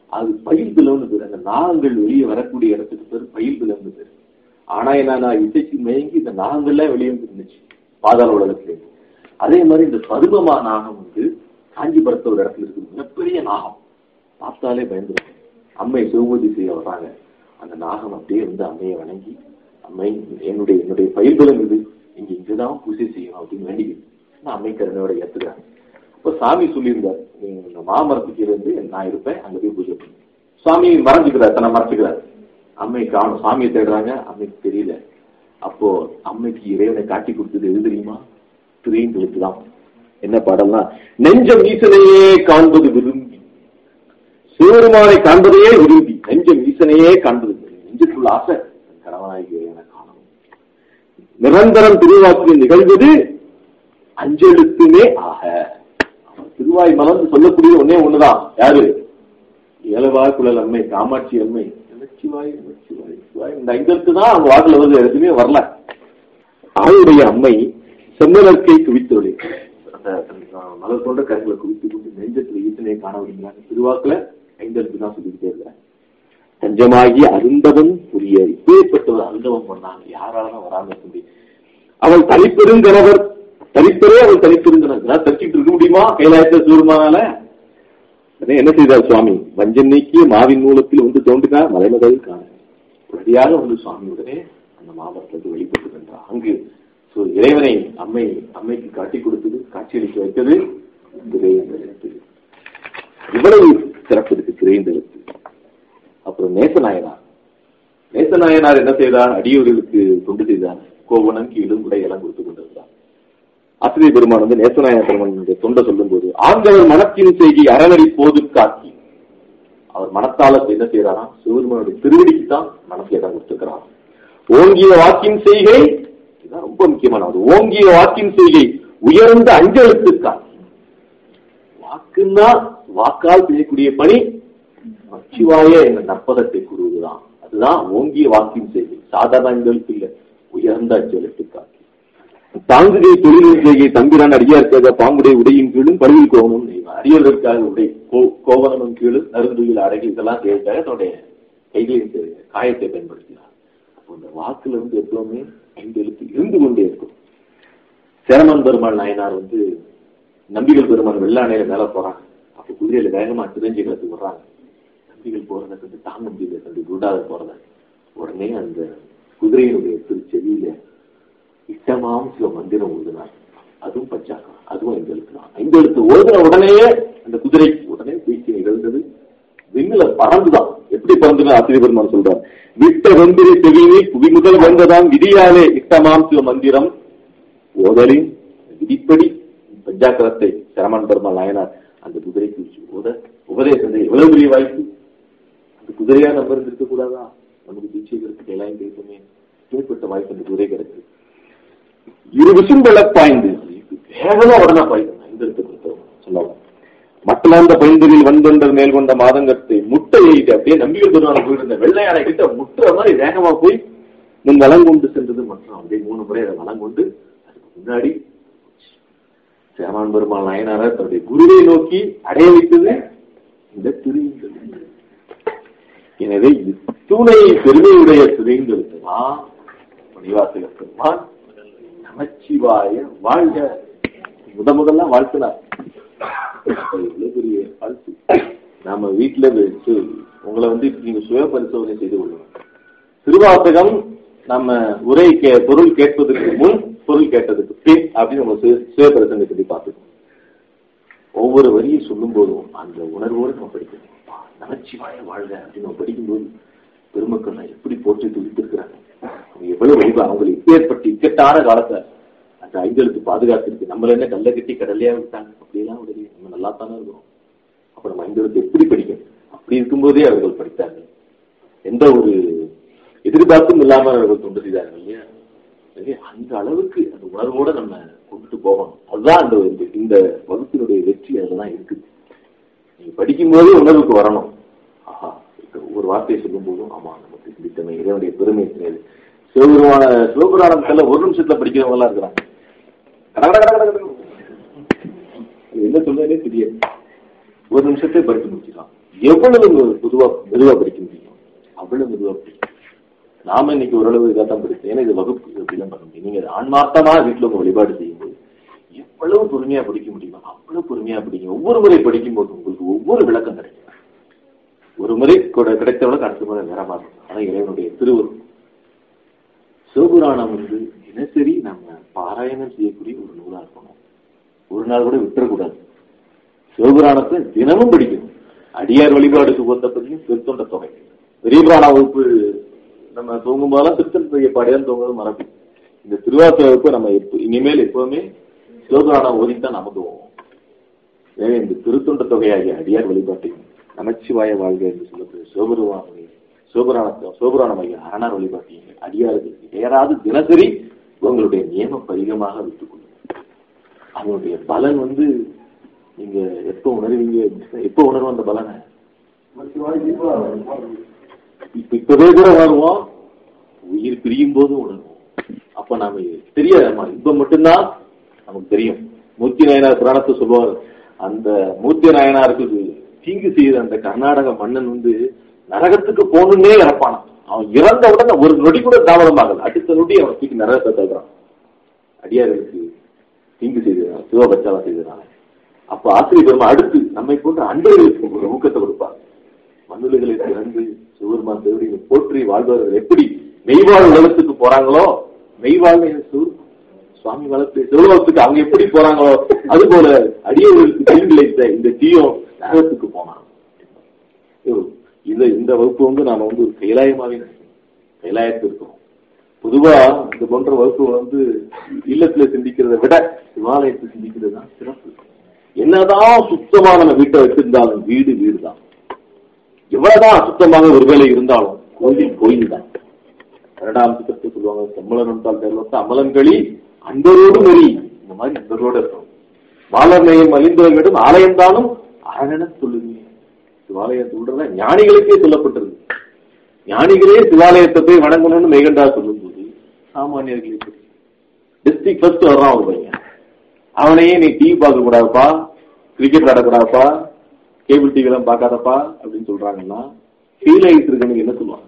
அது பயில் பிளவுன்னு பேர் அந்த நாகங்கள் வெளியே வரக்கூடிய இடத்துக்கு பேர் பயில் பிளவுன்னு பேர் ஆனா என்ன இசைக்கு மயங்கி இந்த நாகங்கள்லாம் வெளியே இருந்துச்சு பாதாள உலகத்துல அதே மாதிரி இந்த பருவமா நாகம் வந்து காஞ்சிபுரத்து ஒரு இடத்துல இருக்குது மிகப்பெரிய நாகம் பார்த்தாலே பயந்துரும் அம்மை சிவபூஜை செய்ய வர்றாங்க அந்த நாகம் அப்படியே வந்து அம்மையை வணங்கி அம்மை என்னுடைய என்னுடைய பயிர்களும் இது நீங்க இங்கதான் பூஜை செய்யணும் அப்படின்னு வேண்டிக்கிது நான் அம்மை கருணையோட ஏத்துக்கிறாங்க அப்ப சாமி சொல்லியிருந்தார் நீங்க இந்த மாமரத்துக்கு இருந்து நான் இருப்பேன் அங்க போய் பூஜை பண்ணு சாமி மறைஞ்சுக்கிறார் தன்னை மறைச்சுக்கிறார் அம்மை காணும் சாமியை தேடுறாங்க அம்மைக்கு தெரியல அப்போ அம்மைக்கு இறைவனை காட்டி கொடுத்தது எது தெரியுமா திரைங்களுக்கு தான் என்ன பாடல்னா நெஞ்சம் ஈசனையே காண்பது விரும்பி சிவருமானை காண்பதையே விரும்பி நெஞ்சம் ஈசனையே காண்பது விரும்பி. நெஞ்சுக்குள்ள ஆசை கணவனாகி இறைவனை காணணும் நிரந்தரம் திருவாக்கில் நிகழ்வது அஞ்செழுத்துமே ஆக திருவாய் மலர்ந்து சொல்லக்கூடிய ஒன்னே ஒண்ணுதான் யாரு ஏலவா குழல் அம்மை காமாட்சி அம்மை நமச்சிவாய் நமச்சிவாய் சிவாய் இந்த ஐந்தெழுத்து தான் அவங்க வாக்குல வந்து எதுவுமே வரல அவளுடைய அம்மை செம்மலர்க்கை குவித்தொழி அந்த மலர் போன்ற கருங்களை குவித்து கொண்டு நெஞ்சத்தில் ஈசனை காண விடுங்கிறாங்க திருவாக்குல ஐந்தெழுத்து தான் சொல்லிக்கிட்டே இருக்கிறேன் தஞ்சமாகி அருந்தவன் புரிய இப்பேற்பட்டவர் அருந்தவன் பண்ணாங்க யாராலும் வராம இருக்க முடியும் அவள் தனிப்பெருங்கணவர் தனிப்பெரே அவள் தனிப்பெருங்கணவர் தச்சிட்டு இருக்க முடியுமா கைலாயத்தை சூர்மானால உடனே என்ன செய்தார் சுவாமி வஞ்சம் நீக்கிய மாவின் மூலத்தில் வந்து தோன்றினார் மலைமகள் காண உடனடியாக வந்து சுவாமி உடனே அந்த மாவட்டத்துக்கு வெளிப்பட்டு சென்றார் அங்கு so இறைவனை அம்மை அம்மைக்கு காட்டி கொடுத்தது காட்சியளிக்க வைத்தது திரையந்தெழுத்து இவ்வளவு சிறப்பு இருக்கு திரையந்தெழுத்து அப்புறம் நேசநாயனார் நேசநாயனார் என்ன செய்தார் அடியோர்களுக்கு தொண்டு செய்தார் கோவணம் கீழும் உடை எல்லாம் கொடுத்து கொண்டிருந்தார் ஆசிரியர் பெருமான் வந்து நேசநாயக பெருமானுடைய தொண்டை சொல்லும் போது ஆண்டவர் மனத்தின் செய்கை அறநடி போது காக்கி அவர் மனத்தால என்ன செய்யறாராம் சிவபெருமானுடைய திருவடிக்கு தான் மனசுல இடம் கொடுத்துக்கிறார் ஓங்கிய வாக்கின் செய்கை இதுதான் ரொம்ப முக்கியமானது ஓங்கிய வாக்கின் செய்கை உயர்ந்த அஞ்செழுத்து காக்கி வாக்குன்னா வாக்கால் செய்யக்கூடிய பணி மச்சிவாய என்ற நற்பதத்தை கூறுவதுதான் அதுதான் ஓங்கிய வாக்கின் செய்கை சாதாரண அஞ்செழுத்து இல்ல உயர்ந்த அஞ்செழுத்து காக்கி தாங்குகை தொழிலின் செய்கை தம்பிரான் அடியாருக்காக பாம்புடைய உடையின் கீழும் பழுவில் கோவனும் நெய்வான் அடியார்களுக்காக உடை கோ- கோவணமும் கீழும் நறுந்துயில் அடகி இதெல்லாம் செய்வதற்காக தன்னுடைய கைகளின் செய்த காயத்தை பயன்படுத்தினார் அப்போ இந்த வாக்குல இருந்து எப்பவுமே ஐந்து எழுத்து இருந்து கொண்டே இருக்கும் சேரமன் பெருமாள் நாயனார் வந்து நம்பிகள் பெருமாள் வெள்ளாணையில மேல போறாங்க அப்ப குதிரையில வேகமா திருஞ்சிகளுக்கு வர்றாங்க நம்பிகள் போறதை கண்டு தாங்க முடியல கண்டு குருடாத போறத உடனே அந்த குதிரையினுடைய திருச்செவியில இஷ்டமாம் சில மந்திரம் ஓதுனார் அதுவும் பச்சாக்கம் அதுவும் ஐந்து எழுத்து தான் ஐந்து எழுத்து ஓதுன உடனேயே அந்த குதிரை உடனே வீழ்ச்சி நிகழ்ந்தது விண்ணுல பறந்துதான் எப்படி பறந்துன்னு ஆசிரியர் பெருமான் சொல்றார் விட்ட வெந்திரி செவினி புவி முதல் வந்ததாம் விதியாலே இஷ்டமாம் சில மந்திரம் ஓதலின் விதிப்படி பஞ்சாக்கரத்தை சரமன் பெருமாள் நாயனார் அந்த குதிரைக்கு வச்சு ஓத உபதேசத்தை எவ்வளவு பெரிய வாய்ப்பு அந்த குதிரையா நம்ம இருந்திருக்க கூடாதா நமக்கு தீட்சைகளுக்கு எல்லாம் கிடைக்குமே ஏற்பட்ட வாய்ப்பு அந்த குதிரை கிடைக்கு இரு விசும்பள பாய்ந்து வேகமா உடனே பாய்ந்து ஐந்து எடுத்து கொடுத்தோம் சொல்லலாம் மட்டலாந்த பைந்தரில் வந்தொண்டர் மேல் கொண்ட மாதங்கத்தை முட்டை எய்து அப்படியே நம்பிக்கை பெருமான போயிருந்த வெள்ளையானை கிட்ட முட்டுற மாதிரி வேகமா போய் முன் வளம் கொண்டு சென்றது மற்றும் அப்படியே மூணு முறை அதை வளம் கொண்டு அதுக்கு முன்னாடி சேமான் பெருமாள் நாயனாரர் தன்னுடைய குருவை நோக்கி அடைய வைத்தது இந்த திருவிங்கள் எனவே இது துணை பெருமையுடைய திருவிங்களுக்கு தான் மணிவாசக பெருமான் நமச்சிவாய வாழ்க முத முதல்ல வாழ்த்தினார் அப்ப எவ்வளவு பெரிய வாழ்த்து நாம வீட்டுல வச்சு உங்களை வந்து நீங்க சுய பரிசோதனை செய்து கொள்ளுங்க திருவாசகம் நம்ம உரை கே பொருள் கேட்பதற்கு முன் பொருள் கேட்டதுக்கு பின் அப்படின்னு நம்ம சுய சுய பரிசோதனை சொல்லி பார்த்துக்கணும் ஒவ்வொரு வரியை சொல்லும் போதும் அந்த உணர்வோடு நம்ம படிக்கணும் அப்பா, நமச்சிவாய வாழ்க அப்படின்னு நம்ம படிக்கும்போது பெருமக்கள் நான் எப்படி போற்றி துடித்திருக்கிறாங்க அவங்க எவ்வளவு வழிபா அவங்களுக்கு ஏற்பட்ட இக்கட்டான காலத்தை அந்த ஐந்தெழுத்து பாதுகாத்திருக்கு நம்மள என்ன கல்ல கட்டி கடலையா விட்டாங்க அப்படியெல்லாம் விடலையே நம்ம நல்லா தானே இருக்கிறோம் அப்ப நம்ம ஐந்தெழுத்து எப்படி படிக்கணும் அப்படி இருக்கும்போதே அவர்கள் படித்தார்கள் எந்த ஒரு எதிர்பார்ப்பும் இல்லாமல் அவர்கள் தொண்டு செய்தார்கள் இல்லையா எனவே அந்த அளவுக்கு அந்த உணர்வோட நம்ம கொண்டுட்டு போகணும் அதுதான் அந்த இந்த- இந்த வகுப்பினுடைய வெற்றி அதுலதான் இருக்குது நீங்க படிக்கும்போதே உணர்வுக்கு வரணும் ஆஹா இந்த ஒரு வார்த்தையை சொல்லும் போதும் ஆமா நமக்கு சிந்தித்தமை இறைவனுடைய பெருமை தெரியாது சிவபெருமான சிவபுராணத்துல ஒரு நிமிஷத்துல படிக்கிறவங்க எல்லாம் இருக்கிறாங்க கட கட கட கட கட. அது என்ன சொல்றதே தெரியாது ஒரு நிமிஷத்தை படிச்சு முடிச்சிடலாம் எவ்வளவு பொதுவா மெதுவா படிக்க முடியும் அவ்வளவு மெதுவா படிக்கும் நாம இன்னைக்கு ஓரளவு இதாக தான் படிச்சோம் ஏன்னா இது வகுப்பு அப்படிலாம் பண்ண முடியும் நீங்க ஆன்மார்த்தமா வீட்டுல உங்க வழிபாடு செய்யும்போது எவ்வளவு பொறுமையா படிக்க முடியுமோ அவ்வளவு பொறுமையா படிங்க ஒவ்வொரு முறை படிக்கும்போது உங்களுக்கு ஒவ்வொரு விளக்கம் கிடைக்கும் ஒரு முறை கூட கிடைத்தவளுக்கு அடுத்த முறை வேற மாதிரி இருக்கும். அதான் இறைவனுடைய திருவுருவம் சிவபுராணம் வந்து தினசரி நம்ம பாராயணம் செய்யக்கூடிய ஒரு நூலா இருக்கணும் ஒரு நாள் கூட விட்டுறக்கூடாது சிவபுராணத்தை தினமும் படிக்கணும் அடியார் வழிபாடுக்கு பொறுத்த பற்றியும் திருத்தொண்ட தொகை பெரிய புராண வகுப்பு நம்ம தூங்கும் போதெல்லாம் திருத்தொண்ட பாடிதான் தூங்குறது மரபு இந்த திருவாசக வகுப்பு நம்ம எப்ப- இனிமேல் எப்பவுமே சிவபுராணம் ஓதித்தான் நம்ம தூங்குவோம் எனவே இந்த திருத்தொண்ட தொகையாகிய அடியார் வழிபாட்டையும் நமச்சிவாய வாழ்க என்று சொல்லக்கூடிய சிவபெருமானுடைய சிவபுராணத்தை சிவபுராணமாகிய அரணார் வழிபாட்டையும் அடியார்களுக்கு ஏறாது தினசரி உங்களுடைய நியம பரிகமாக வைத்துக் கொள்ளுங்கள் அதனுடைய பலன் வந்து நீங்க எப்ப உணர்வீங்க எப்ப உணர்வோம் அந்த பலனை இப்ப இப்பவே கூட உணர்வோம் உயிர் பிரியும் போது உணர்வோம் அப்ப நாம தெரியாது ஆமா இன்பம் மட்டும்தான் நமக்கு தெரியும் மூர்த்தி நாயனார் புராணத்தை சொல்லுவார் அந்த மூர்த்தி நாயனாருக்கு தீங்கு செய்த அந்த கர்நாடக மன்னன் வந்து நரகத்துக்கு போகணுன்னே இறப்பானான் அவன் இறந்த உடனே ஒரு நொடி கூட தாமதமாகல அடுத்த நொடி அவன் தூக்கி நரகத்தை தள்ளுறான் அடியார்களுக்கு தீங்கு செய்ததால் சிவபச்சாரம் செய்ததால் அப்ப ஆசிரியர் பெருமா அடுத்து நம்மை போன்ற அன்பர்களுக்கு ஒரு ஊக்கத்தை கொடுப்பார் மண்ணுலகளை திறந்து சிவபெருமான் தேவடியை போற்றி வாழ்பவர்கள் எப்படி மெய்வாழ் உலகத்துக்கு போறாங்களோ மெய்வாழ் சிவ- சுவாமி வளர்த்து சிவலோகத்துக்கு அவங்க எப்படி போறாங்களோ அது போல அடியவர்களுக்கு தீங்கு இழைத்த இந்த தீயம் நரகத்துக்கு போனான் ஐயோ, இந்த இந்த வகுப்பு வந்து நாம வந்து ஒரு கைலாயமாவே நினைக்கணும் கைலாயத்தில் இருக்கிறோம் பொதுவா இந்த போன்ற வகுப்புகள் வந்து இல்லத்துல சிந்திக்கிறதை விட சிவாலயத்தில் சிந்திக்கிறது தான் சிறப்பு என்னதான் சுத்தமா நம்ம வீட்டை வச்சிருந்தாலும் வீடு வீடு தான் எவ்வளவுதான் சுத்தமாக ஒருவேளை இருந்தாலும் கோயில் கோயில் தான் இரண்டாம் சித்திரத்தை சொல்லுவாங்க செம்மலன் என்றால் தெருவத்த அமலன்களி அன்பரோடு நெறி இந்த மாதிரி அன்பரோடு இருக்கும் மாலர் நேயம் அழிந்தவர்களிடம் ஆலயம் தானும் அரணென சொல்லுங்க சிவாலயம் சொல்றத ஞானிகளுக்கே சொல்லப்பட்டிருக்கு ஞானிகளே சிவாலயத்தை போய் வணங்கணும்னு மெய்கண்டா சொல்லும்போது சாமானியர்களுக்கு டிஸ்ட்ரிக்ட் ஃபர்ஸ்ட் வர்றான் ஒரு பையன் அவனையே நீ டிவி பார்க்க கூடாதுப்பா கிரிக்கெட் விளையாடக்கூடாதுப்பா கேபிள் டிவி எல்லாம் பார்க்காதப்பா அப்படின்னு சொல்றாங்கன்னா ஃபீல் ஆகிட்டு இருக்கணும் என்ன சொல்லுவாங்க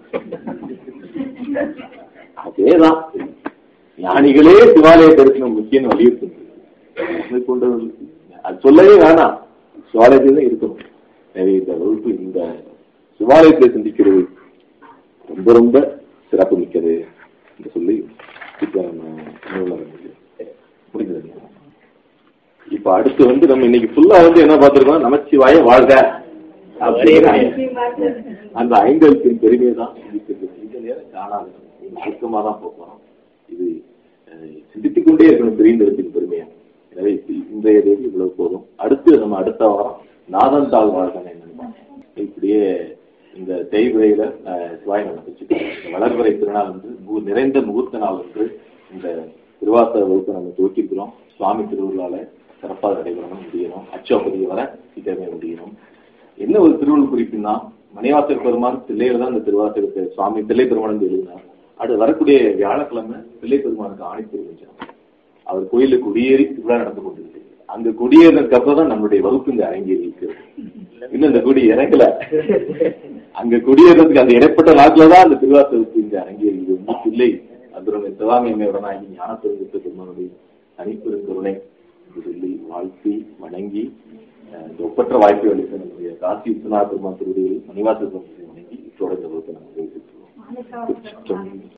அதேதான் ஞானிகளே சிவாலய தரிசனம் முக்கியம் வலியுறுத்தும் நம்மை போன்றவர்களுக்கு அது சொல்லவே வேணாம் சிவாலயத்தில் தான் இருக்கணும் எனவே இந்த வகுப்பு இந்த சிவாலயத்தை சிந்திக்கிறது ரொம்ப ரொம்ப சிறப்பு மிக்கது என்று சொல்லி இப்ப நம்ம நூலகம் முடிஞ்சது இப்ப அடுத்து வந்து நம்ம இன்னைக்கு ஃபுல்லா வந்து என்ன பார்த்திருக்கோம் நமச்சிவாய வாழ்க அப்படிங்கிற அந்த ஐந்தெழுத்தின் பெருமையை தான் சிந்திக்கிறது இந்த நேரம் காணாது சுத்தமா தான் போகிறோம் இது அஹ், சிந்தித்துக் கொண்டே இருக்கணும் பெரியந்தெழுத்தின் பெருமையா எனவே இப்ப இன்றைய தேதி இவ்வளவு போதும் அடுத்து நம்ம அடுத்த வாரம் நாதன் தாழ் வாழ்கை என்னன்னு இப்படியே இந்த தேய்விரையில சிவாய் நடந்துச்சுட்டு வளர்வரை திருநாள் வந்து மு- நிறைந்த முகூர்த்த நாள் வந்து இந்த திருவாசக வகுப்பை நம்ம துவக்கியிருக்கிறோம் சுவாமி திருவிழால சிறப்பாக நடைபெறணும் முடியணும் அச்சோபதி வர சீக்கிரமே முடியணும் என்ன ஒரு திருவள்ளுவர் குறிப்புன்னா மணிவாசர் பெருமான் தில்லையில தான் இந்த திருவாசகத்தை சுவாமி தில்லை பெருமான் எழுதினார் அது வரக்கூடிய வியாழக்கிழமை தில்லை பெருமானுக்கு ஆணை திருவிழா அவர் கோயிலுக்கு குடியேறி திருவிழா நடந்து கொண்டிருக்கு அங்க குடியேறினதுக்கு அப்புறம் தான் நம்மளுடைய வகுப்பு இங்க அரங்கேறி இருக்கிறது இன்னும் இந்த குடி இறங்கல அங்க குடியேறதுக்கு அந்த இடைப்பட்ட நாட்கள தான் அந்த திருவாசகத்துக்கு இங்க அரங்கேறி இது வந்து தில்லை அதுரனை சிவாமியமையுடனாகி ஞான பெருங்கத்த பெருமானுடைய தனிப்பெருங்கருணை என்று சொல்லி வாழ்த்தி வணங்கி அஹ், இந்த ஒப்பற்ற வாய்ப்பை அளித்த நம்முடைய காசி விஸ்வநாத பெருமான் திருவடியில் மணிவாச பெருமானை வணங்கி இத்தோட இந்த வகுப்பை நம்ம நிறைவு செய்கிறோம்.